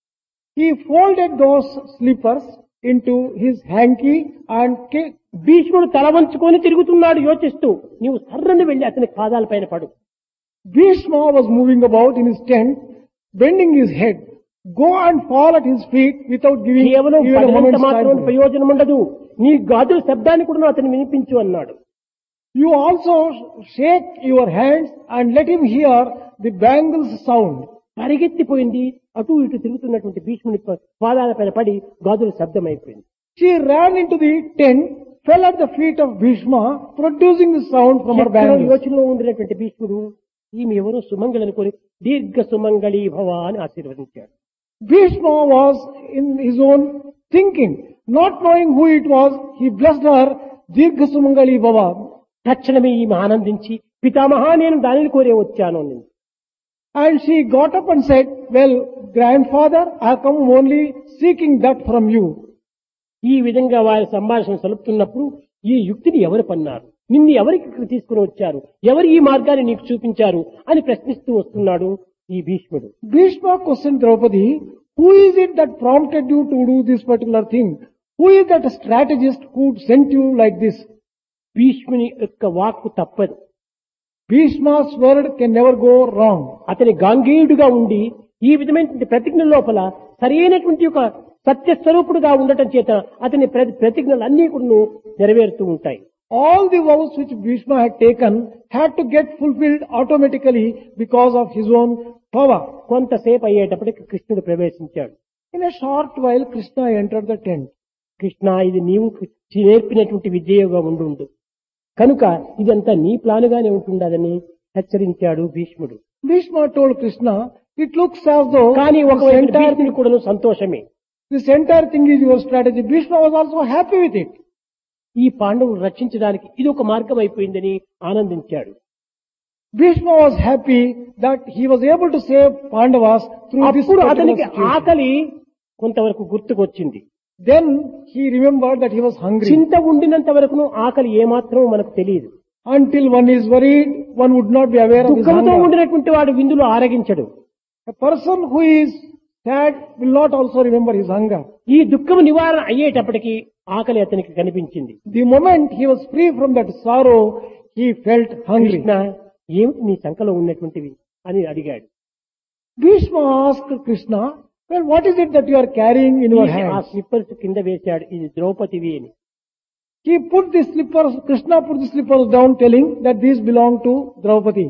He folded those slippers into his hanky and ca- భీష్ముడు తల వంచుకొని తిరుగుతున్నాడు యోచిస్తూ నీవు సర్రని వెళ్లి అతని పాదాలపైన పడు Bhishma was moving about in his tent, bending his head. Go and fall at his feet without giving కేవలం even a పడినంత moment's మాత్రం time. ప్రయోజనం ఉండదు నీ గాజుల శబ్దాన్ని కూడా అతను వినిపించు అన్నాడు You also shake your hands and let him hear the bangles sound. పరిగెత్తిపోయింది అటు ఇటు తిరుగుతున్నటువంటి భీష్ముని ప- పాదాలపైన పడి గాజుల శబ్దం అయిపోయింది She ran into the tent, fell at the feet of Bhishma, producing the sound from her ఎక్కడో bangles. యోచనలో ఉండినటువంటి భీష్ముడు ఈమె ఎవరో సుమంగళి అనుకొని దీర్ఘ సుమంగళి భవ అని ఆశీర్వదించాడు Bhishma was in his own thinking. Not knowing who it was, he blessed her, Dirgha Sumangali Baba. తక్షణమే ఈమె ఆనందించి పితామహా నేను దానిని కోరే వచ్చాను అనింది And she got up and said, well, grandfather, I have come only seeking that from you. ఈ విధంగా వారి సంభాషణ సలుపుతున్నప్పుడు ఈ యుక్తిని ఎవరు పన్నారు నిన్ను ఎవరికి ఇక్కడికి తీసుకుని వచ్చారు ఎవరు ఈ మార్గాన్ని నీకు చూపించారు అని ప్రశ్నిస్తూ వస్తున్నాడు ఈ భీష్ముడు Bhishma questioned Draupadi, who is it that prompted you to do this particular thing? Who is that strategist who sent you like this? భీష్ముని యొక్క వాక్కు తప్పదు Bhishma's word can never go wrong. అతని గాంగేయుడుగా ఉండి ఈ విధమైనటువంటి ప్రతిజ్ఞ లోపల సరైనటువంటి ఒక సత్య స్వరూపుడుగా ఉండటం చేత అతని ప్రతి ప్రతిజ్ఞలు అన్ని కూడా నెరవేరుతూ ఉంటాయి All the vows which Bhishma had taken had to get fulfilled automatically because of his own power. కొంతసేపు అయ్యేటప్పటికి కృష్ణుడు ప్రవేశించాడు In a short while, Krishna entered the tent. Krishna ఇది నీవు నేర్పినటువంటి విద్యగా ఉండు కనుక ఇదంతా నీ ప్లానుగానే ఉంటుండదని హెచ్చరించాడు భీష్ముడు Bhishma told Krishna, it looks as though కానీ this ఒకవైపు entire, భీష్ముడు కూడా సంతోషమే this entire thing is your strategy. Bhishma was also happy with it. ఈ పాండవులు రక్షించడానికి ఇది ఒక మార్గం అయిపోయిందని ఆనందించాడు Bhishma was happy that he was able to save Pandavas through this అప్పుడు particular అతనికి situation. ఆకలి కొంతవరకు గుర్తుకొచ్చింది Then he remembered that he was hungry. చింత ఉండినంత వరకును ఆకలి ఏమాత్రం మనకు తెలియదు Until one is worried, one would not be aware of his దుఃఖంతో hunger. ఉండినటువంటి వాడు విందులో ఆరగించడు A person who is sad will not also remember his hunger. ఈ దుఃఖం నివారణ అయ్యేటప్పటికి ఆకలి అతనికి కనిపించింది The moment he was free from that sorrow, he felt hungry. Krishna ఏమిటి నీ సంకలో ఉన్నటువంటివి అని అడిగాడు Bhishma asked Krishna, well, what is it that you are carrying in your ఆ hands? స్లిప్పర్స్ కింద వేశాడు ఇది ద్రౌపదివి అని He put the slippers, Krishna put the slippers down telling that these belong to Draupadi.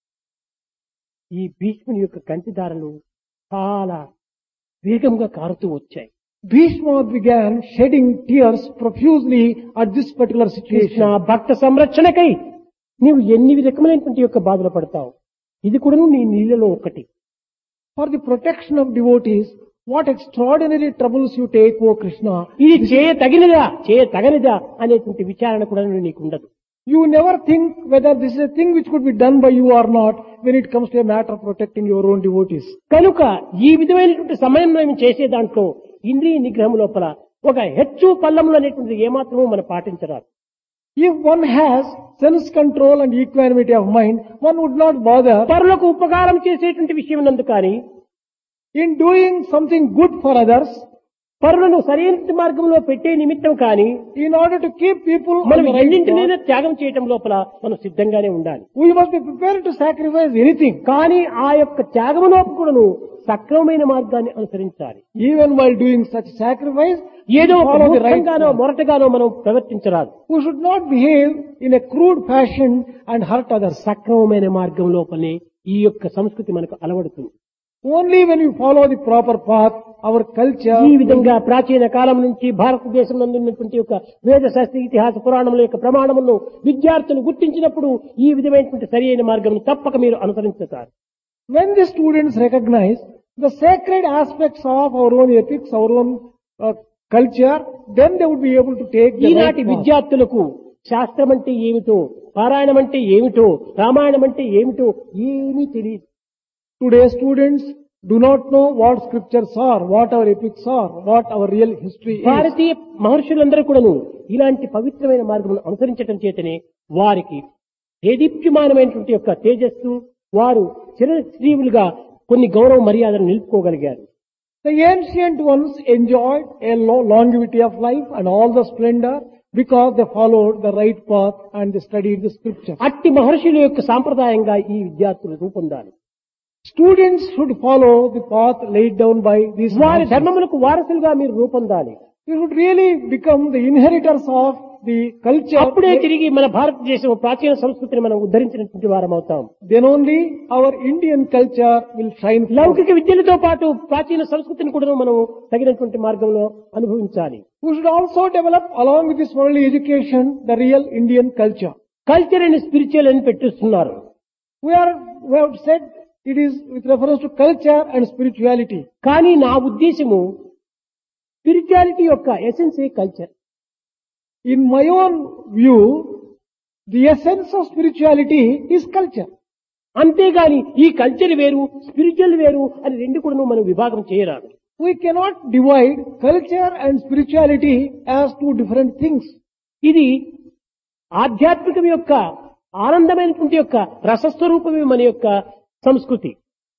ఈ భీష్ముని యొక్క కంటిదారులు చాలా వేగంగా కారుతూ వచ్చాయి Bhishma began shedding tears profusely at this particular Krishna situation. భక్త సంరక్షణకై నీవు ఎన్ని రకమైనటువంటి యొక్క బాధలు పడతావు ఇది కూడా నీ నీళ్ళలో ఒకటి For the protection of devotees, what extraordinary troubles you take, O Krishna. ఇది చేయ తగినదా చేయ తగనిదా అనేటువంటి విచారణ కూడా నీకు ఉండదు You never think whether this is a thing which could be done by you or not when it comes to a matter of protecting your own devotees. కనుక ఈ విధమైనటువంటి సమయం మేము చేసే దాంట్లో ఇంద్రియ నిగ్రహం లోపల ఒక హెచ్చు పల్లములు అనేటువంటిది ఏమాత్రమూ మనం పాటించరాదు If one has sense control and equanimity of mind, one would not bother పరులకు ఉపకారం చేసేటువంటి విషయం నందు కానీ in doing something good for others పరులను సరైన మార్గంలో పెట్టే నిమిత్తం కానీ in order to keep people on మనం the right path. ఎన్నింటినైనా త్యాగం చేయటం లోపల మనం సిద్ధంగానే ఉండాలి We must be prepared to sacrifice anything. కానీ ఆ యొక్క త్యాగములోపు కూడాను సక్రమమైన మార్గాన్ని అనుసరించాలి Even while doing such sacrifice, ఏదో ఒక follow the right మూర్ఖంగానో path. మొరటగానో మనం ప్రవర్తించరాదు We should not behave in a crude fashion and hurt others. సక్రమమైన మార్గం లోపలనే ఈ యొక్క సంస్కృతి మనకు అలవడుతుంది Only when you follow the proper path, our culture, ఈ విధంగా ప్రాచీన కాలం నుంచి భారతదేశం నందున్నటువంటి యొక్క వేద శాస్త్ర ఇతిహాస పురాణముల యొక్క ప్రమాణములను విద్యార్థులు గుర్తించినప్పుడు ఈ విధమైనటువంటి సరి అయిన మార్గం తప్పక మీరు అనుసరించుతారు when the students recognize the sacred aspects of our own ethics, our own uh, culture, then they would be able to take the right ఈనాటి path. విద్యార్థులకు శాస్త్రం అంటే ఏమిటో పారాయణం అంటే ఏమిటో రామాయణం అంటే ఏమిటో ఏమీ తెలియదు Today students do not know what scriptures are, what our epics are, what our real history is. భారతీయ మహర్షులందరూ కూడాను ఇలాంటి పవిత్రమైన మార్గమును అనుసరించడం చేతనే వారికి దేదీప్యమానమైనటువంటి యొక్క తేజస్సు వారు చిరశ్రీవులుగా కొన్ని గౌరవ మర్యాదలు నిలుపుకోగలిగారు The ancient ones enjoyed a lo- longevity of life and all the splendor because they followed the right path and they studied the scriptures. అట్టి మహర్షుల యొక్క సాంప్రదాయంగా ఈ విద్యార్థులు రూపొందాలి Students should follow the path laid down by these వారి masters. ధర్మములకు వారసులుగా మీరు రూపొందాలి We should really become the inheritors of the culture. అప్పుడే తిరిగి మన భారతదేశం ప్రాచీన సంస్కృతిని మనం ఉద్ధరించినటువంటి వారం అవుతాం Then only our Indian culture will shine forth. లౌకిక విద్యలతో పాటు ప్రాచీన సంస్కృతిని కూడా మనం తగినటువంటి మార్గంలో అనుభవించాలి We should also develop along with this worldly education the real Indian culture. Culture and spiritual అని పెట్టిస్తున్నారు We are, we have said it is with reference to culture and spirituality. కానీ నా ఉద్దేశము స్పిరిచువాలిటీ యొక్క essence culture In my own view, the essence of spirituality is culture. అంతేగాని ఈ culture వేరు spiritual వేరు అని రెండు కూడా మనం విభాగం చేయరాదు We cannot divide culture and spirituality as two different things. ఇది ఆధ్యాత్మికం యొక్క ఆనందమైనటువంటి యొక్క రసస్వరూపమే మన యొక్క సంస్కృతి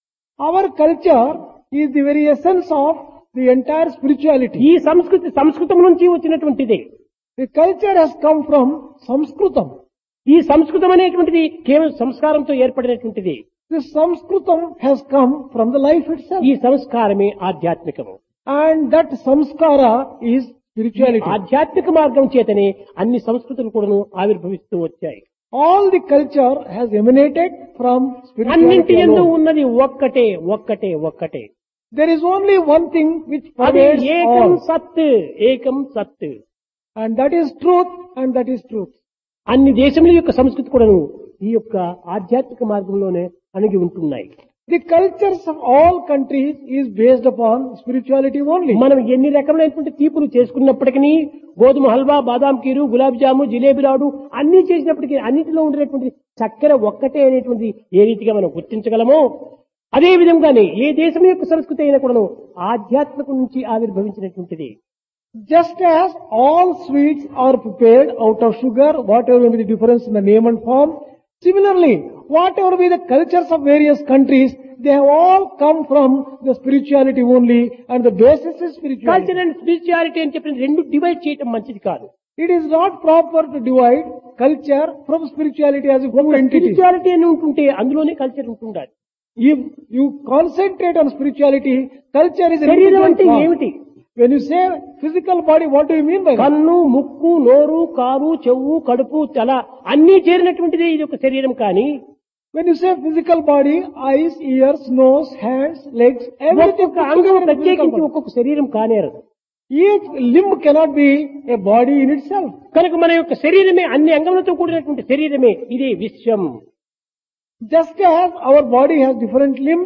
Our culture is the very essence of the entire spirituality. ఈ సంస్కృతి సంస్కృతం నుంచి వచ్చినటువంటిదే The culture has come from Sanskritam. ఈ సంస్కృతం అనేటువంటిది కేవలం సంస్కారంతో ఏర్పడినటువంటిది This Sanskritam has come from the life itself. ఈ సంస్కారమే ఆధ్యాత్మికము And that samskara is spirituality. ఆధ్యాత్మిక మార్గం చేతనే అన్ని సంస్కృతులు కూడాను ఆవిర్భవిస్తూ వచ్చాయి All the culture has emanated from అన్నింటి spirituality ఎందు alone. ఉన్నది ఒక్కటే ఒక్కటే ఒక్కటే There is only one thing which అది pervades ఏకం all. సత్ ఏకం సత్ And that is truth and that is truth. అన్ని దేశముల యొక్క సంస్కృతి కూడాను ఈ యొక్క ఆధ్యాత్మిక మార్గంలోనే అణిగి ఉంటున్నాయి The cultures of all countries is based upon spirituality only. మనం ఎన్ని రకములైనటువంటి తీపులు చేసుకున్నప్పటికీ గోధుమ హల్వా బాదాం కీరు గులాబ్ జాము జిలేబీ లాడు అన్ని చేసినప్పటికీ అన్నిటిలో ఉండేటువంటి చక్కెర ఒక్కటే అనేటువంటి ఏ రీతిగా మనం గుర్తించగలమో అదే విధంగానే ఏ దేశం యొక్క సంస్కృతి అయినా కూడాను ఆధ్యాత్మిక నుంచి ఆవిర్భవించినటువంటిది Just as all sweets are prepared out of sugar, whatever may be the difference in the name and form, similarly, whatever be the cultures of various countries, they have all come from the spirituality only and the basis is spirituality. Culture and spirituality అని చెప్పిన రెండు divide చేయటం మంచిది కాదు It is not proper to divide culture from spirituality as a two entities. Spirituality అని ఉంటుంటే అందులోనే culture ఉంటుండాలి If you concentrate on spirituality, culture is a శరీరం అంటే integral part. ఏమిటి When you say physical body, what do you mean by that? కన్ను ముక్కు నోరు కారు చెవు కడుపు తల అన్ని చేరినటువంటిదే ఇది ఒక శరీరం కానీ When you say physical body, eyes, ears, nose, hands, legs, everything. ఒక్కొక్క అంగం physical ప్రత్యేకించి body. ఒక్కొక్క శరీరం కానేరదు Each limb cannot be a body in itself. కనుక మన యొక్క శరీరమే అన్ని అంగములతో కూడినటువంటి శరీరమే ఇదే విశ్వం Just as our body has different limbs,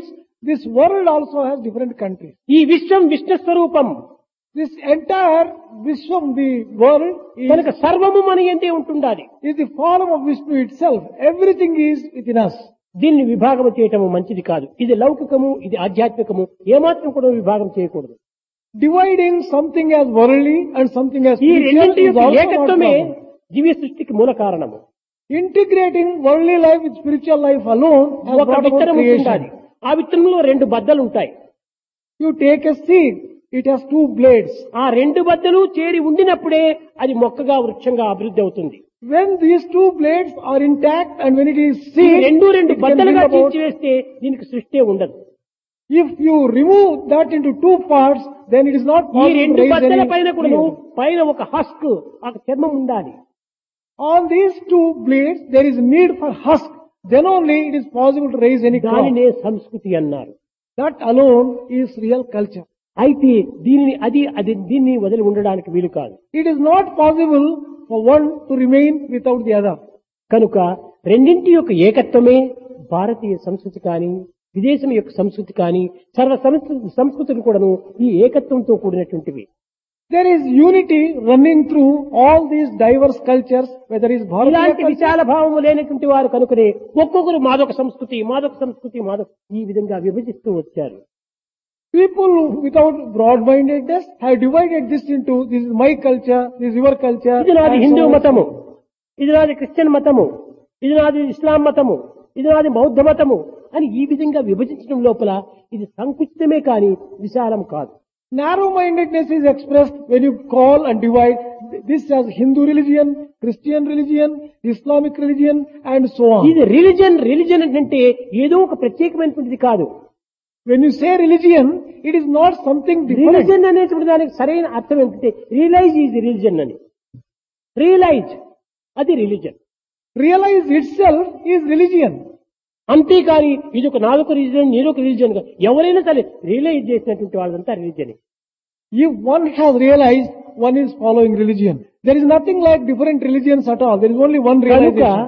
This world also has different countries. ఈ విశ్వం విష్ణు స్వరూపం This entire Vishwam, the world, is, కనుక సర్వము మన ఎందే ఉంటుండాలి is the form of Vishnu itself. Everything is within us. దీన్ని విభాగం చేయటము మంచిది కాదు ఇది లౌకికము ఇది ఆధ్యాత్మికము ఏమాత్రం కూడా విభాగం చేయకూడదు Dividing something as worldly and something as ఈ spiritual రెండింటి is యొక్క also not ఏకత్వమే proper. దివ్య సృష్టికి మూల కారణము Integrating worldly life with spiritual life alone has ఒక brought about విత్తనం ఉంటుండాలి creation. ఆ విత్తనంలో రెండు బద్దలు ఉంటాయి You take a seed, it has two blades. ఆ రెండు బద్దలు చేరి ఉండినప్పుడే అది మొక్కగా వృక్షంగా అభివృద్ధి అవుతుంది When these two blades are intact and when it is ఈ seed, రెండు రెండు it can బద్దలుగా bring about, తీర్చివేస్తే దీనికి సృష్టి ఉండదు if you remove that into two parts, then it is not ఈ possible to రెండు raise బద్దల any పైన కూడా tree. పైన ఒక హస్క్ ఒక చర్మం ఉండాలి On these two blades, there is need for husk. Then only it is possible to raise any crop. దానినే సంస్కృతి అన్నారు That alone is real culture. అయితే దీనిని అది అది దీన్ని వదిలి ఉండడానికి వీలు కాదు It is not possible for one to remain without the other. కనుక రెండింటి యొక్క ఏకత్వమే భారతీయ సంస్కృతి కానీ విదేశం యొక్క సంస్కృతి కానీ సర్వ సంస్కృతి సంస్కృతులు కూడాను ఈ ఏకత్వంతో కూడినటువంటివి There is unity running through all these diverse cultures, whether it is Bharatiya ఇలాంటి culture, విశాల భావము లేనటువంటి వారు కనుకనే ఒక్కొక్కరు మాదొక సంస్కృతి మాదొక సంస్కృతి మాదొక ఈ విధంగా విభజిస్తూ వచ్చారు people without broad-mindedness have divided this into this is my culture, this is your culture. ఇది నాది and హిందూ so on. మతము ఇది నాది క్రిస్టియన్ మతము ఇది నాది ఇస్లాం మతము ఇది నాది బౌద్ధ మతము అని ఈ విధంగా విభజించడం లోపల ఇది సంకుచితమే కాని విశాలం కాదు Narrow-mindedness is expressed when you call and divide this as Hindu religion, Christian religion, Islamic religion, and so on. ఇది రిలిజన్ రిలిజన్ అంటే ఏదో ఒక ప్రత్యేకమైనటువంటిది కాదు When you say religion, it is not something different. Religion అనేటువంటి దానికి సరైన అర్థం ఏంటంటే రియలైజ్ ఈజ్ రిలిజన్ అని రియలైజ్ అది religion Realize itself is religion. అంతేకాని ఇది ఒక నాదొక రిలిజన్ నీదొక రిలిజన్ ఎవరైనా సరే రియలైజ్ చేసినటువంటి వాళ్ళంతా religion If one has realized, one is following religion. There is nothing like different religions at all. There is only one కనుక realization.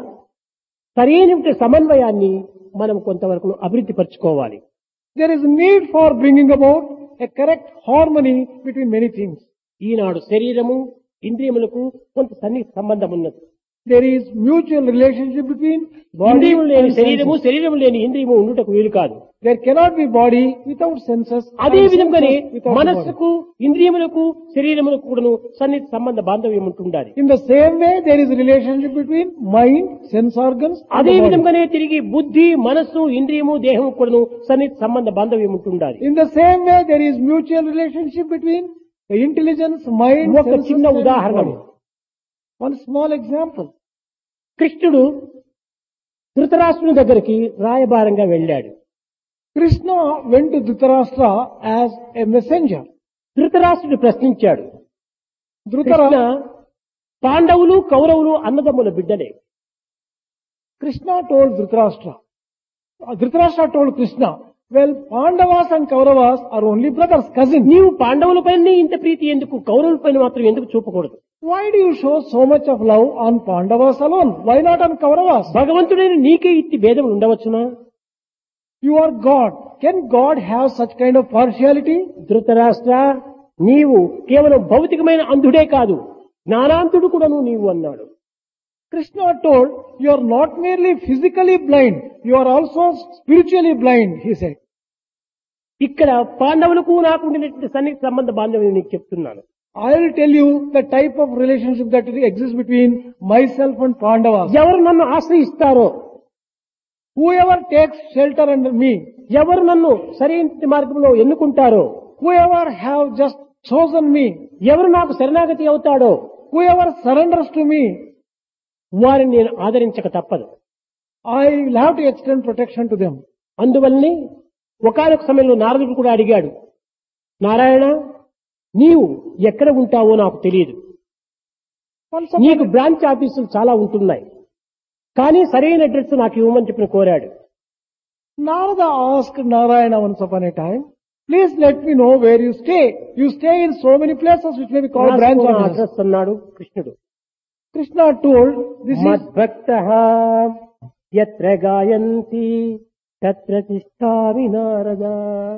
సరైన సమన్వయాన్ని మనం కొంతవరకు అభివృద్ధి పరచుకోవాలి There is need for bringing about a correct harmony between many things. ఈనాడు శరీరము ఇంద్రియములకు కొంత సన్నిహిత సంబంధం ఉన్నది There is mutual relationship between body ఇంద్రియము లేని and శరీరము senses. శరీరము లేని ఇంద్రియము ఉండుటకు వీలు కాదు There cannot be body without senses. అదే and విధంగానే senses without the body. మనస్సుకు ఇంద్రియములకు శరీరములకు కూడాను సన్నిహిత సంబంధ బాంధవ్యం ఉంటుండాలి In the same way, there is a relationship between mind, sense organs, and అదే the body. విధంగానే తిరిగి బుద్ధి మనస్సు ఇంద్రియము దేహము కూడాను సన్నిహిత సంబంధ బాంధవ్యం ఉంటుండాలి In the same way, there is mutual relationship between the intelligence, mind, ఒక senses, చిన్న and ఉదాహరణము body. One small example. కృష్ణుడు ధృతరాష్ట్రుని దగ్గరికి రాయబారంగా వెళ్ళాడు Krishna went to Dhritarashtra as a messenger. ధృతరాష్ట్రుడు ప్రశ్నించాడు కృష్ణ Dhrutara, పాండవులు కౌరవులు అన్నదమ్ముల బిడ్డలే Krishna told Dhritarashtra. Uh, Dhritarashtra told Krishna, well, Pandavas and Kauravas are only brothers, cousins. నీవు పాండవులపైనే ఇంత ప్రీతి ఎందుకు కౌరవులపైన మాత్రం ఎందుకు చూపకూడదు Why do you show so much of love on Pandavas alone? Why not on Kauravas? భగవంతుడైన నీకే ఇట్టి భేదములు ఉండవచ్చునా You are God. Can God have such kind of partiality? Dhritarashtra నీవు కేవలం భౌతికమైన అంధుడే కాదు జ్ఞానాంతుడు కూడాను నీవు అన్నాడు Krishna told, you are not merely physically blind, you are also spiritually blind, he said. ఇక్కడ పాండవులకు నాకు ఉండినటువంటి సన్నిహిత సంబంధ బాంధవ్యం నీకు చెప్తున్నాను I will tell you the type of relationship that exists between myself and Pandavas. ఎవరు నన్ను ఆశ్రయిస్తారో Whoever takes shelter under me, ఎవరు నన్ను సరైన మార్గంలో ఎన్నుకుంటారో whoever have just chosen me, ఎవరు నాకు శరణాగతి అవుతాడో whoever surrenders to me, వారిని నేను ఆదరించక తప్పదు I will have to extend protection to them. అందువల్లనే ఒకనొక సమయంలో నారదుడు కూడా అడిగాడు నారాయణ నీవు ఎక్కడ ఉంటావో నాకు తెలియదు Once upon నీకు బ్రాంచ్ ఆఫీసులు చాలా ఉంటున్నాయి కానీ సరైన అడ్రస్ నాకు ఇవ్వమని చెప్పిన కోరాడు Narada asked Narayana once upon a time, please let me know where you stay. You stay in so many places which may be called branch offices. Address అన్నాడు కృష్ణుడు Krishna told, this is మద్భక్త ఎత్ర గాయంతి తత్ర తిష్టామి నారద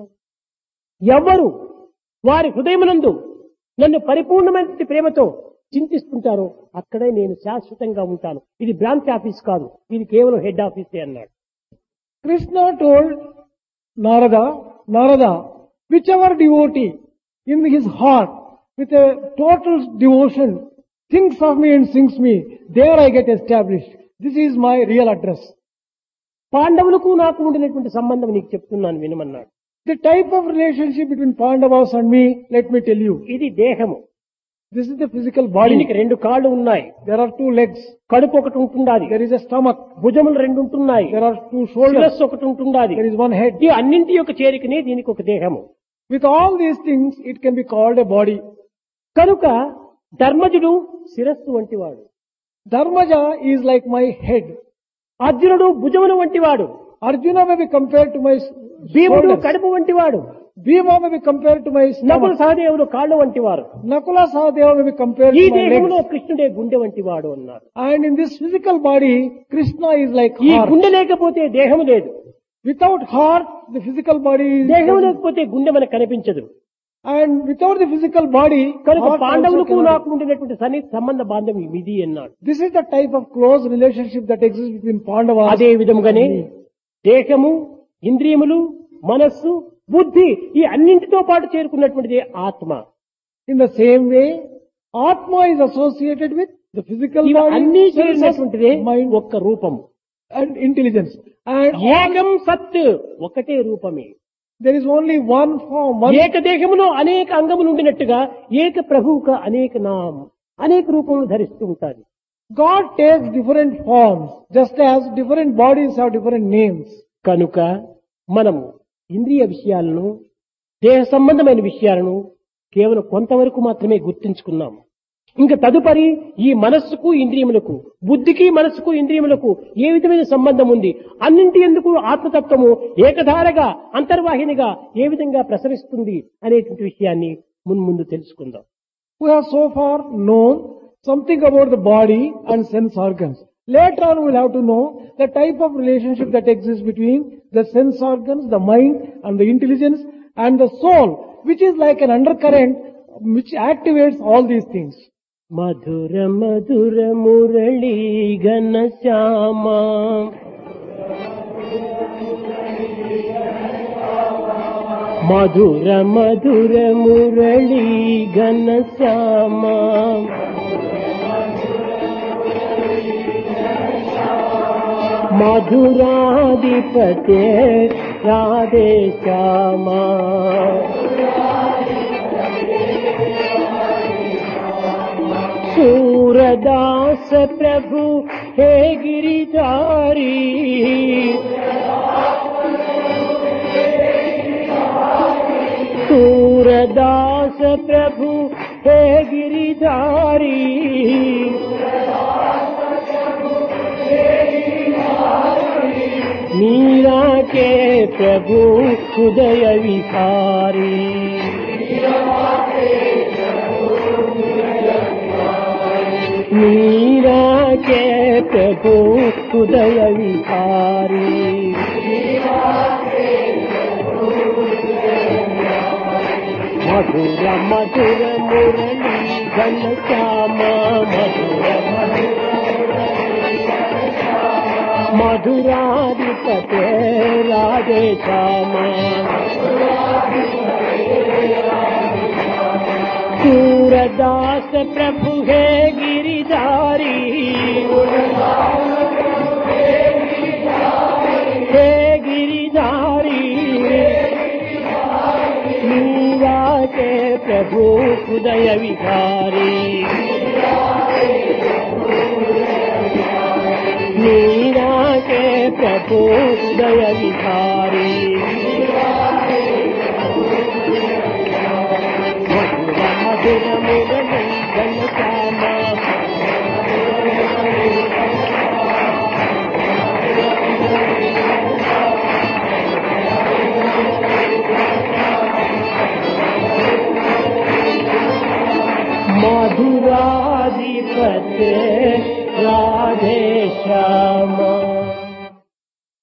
ఎవరు వారి హృదయమునందు నన్ను పరిపూర్ణమైన ప్రేమతో చింతిస్తుంటారో అక్కడే నేను శాశ్వతంగా ఉంటాను ఇది బ్రాంచ్ ఆఫీస్ కాదు ఇది కేవలం హెడ్ ఆఫీసే అన్నాడు Krishna told Narada, Narada, whichever devotee in his heart with a total devotion thinks of me and sings me, there I get established. This is my real address. పాండవులకు నాకు ఉండినటువంటి సంబంధం నీకు చెప్తున్నాను వినమన్నాడు The type of relationship between Pandavas and me, let me tell you. ఇది దేహము This is the physical దీనికి body. రెండు కాళ్ళు ఉన్నాయి There are two legs. కడుపు ఒకటి ఉంటుండాది There is a stomach. భుజములు రెండు ఉంటున్నాయి There are two shoulders. శిరస్సు ఒకటి ఉంటుండాది There is one head. ఈ అన్నింటి యొక్క చేరికనే దీనికి ఒక దేహము With all these things, it can be called a body. కనుక ధర్మజుడు శిరస్సు వంటివాడు Dharmaja is like my head. అర్జునుడు భుజమును వంటివాడు Arjuna may be compared to my s- భీముడు shoulders. కడుపు వంటివాడు Bhima may be compared to my Nakula stomach. సహదేవుడు కాళ్ళు వంటివారు Nakula Sahadeva may be compared ఈ to my దేహంలో legs. కృష్ణుడే గుండె వంటివాడు అన్నారు And in this physical body, Krishna is like ఈ heart. గుండె లేకపోతే దేహం లేదు Without heart, the physical body దేహం is... లేకపోతే గుండె మనకు కనిపించదు And without the physical body, కనుక heart also పాండవులకు cannot- నాకు ఉండినటువంటి సన్ని సంబంధ బాంధం ఇది అన్నాడు This is the type of close relationship that exists between Pandavas. అదే విధముగానే దేహము ఇంద్రియములు మనస్సు బుద్ధి ఈ అన్నింటితో పాటు చేరుకున్నటువంటిది ఆత్మ In the same way, Atma is associated with the physical ఇవి అన్ని body, senses, చేరినటువంటిదే mind, ఒక్క రూపము and intelligence. And ఏకం సత్ ఒకటే రూపమే there is only one form, one ఏక దేహములో అనేక అంగములు ఉండినట్టుగా ఏక ప్రభువుక అనేక నామం అనేక రూపములు ధరిస్తూ ఉంటారు God takes different forms, just as different bodies have different names. కనుక మనము ఇంద్రియ విషయాలను దేహ సంబంధమైన విషయాలను కేవలం కొంతవరకు మాత్రమే గుర్తించుకున్నాం ఇంకా తదుపరి ఈ మనస్సుకు ఇంద్రియములకు బుద్ధికి మనస్సుకు ఇంద్రియములకు ఏ విధమైన సంబంధం ఉంది అన్నింటి ఎందుకు ఆత్మతత్వము ఏకధారగా అంతర్వాహినిగా ఏ విధంగా ప్రసరిస్తుంది అనేటువంటి విషయాన్ని మున్ముందు తెలుసుకుందాం We have so far known something about the body and sense organs. Later on we'll have to know the type of relationship that exists between the sense organs, the mind and the intelligence and the soul, which is like an undercurrent which activates all these things. మధుర మధుర మురళీ ఘన శ్యామ మధుర మధుర మురళీ ఘన శ్యామ మధురాధిపతే రాధే శ్యామా सूरदास प्रभु हे गिरिधारी सूरदास प्रभु हे गिरिधारी मीरा के प्रभु उदय विहारी मीरा के प्रभु उदय विहारी मधुर मधुर मुरली घन श्याम मधुर मधुराधिपते राधे श्याम सूरदास प्रभु है गिरिधारी हे गिरिधारी मीरा के प्रभु उदय विहारी मीरा के प्रभु उदय विहारी मधुर मधुर मुरली घन श्यामा मधुराधिपते राधे श्यामा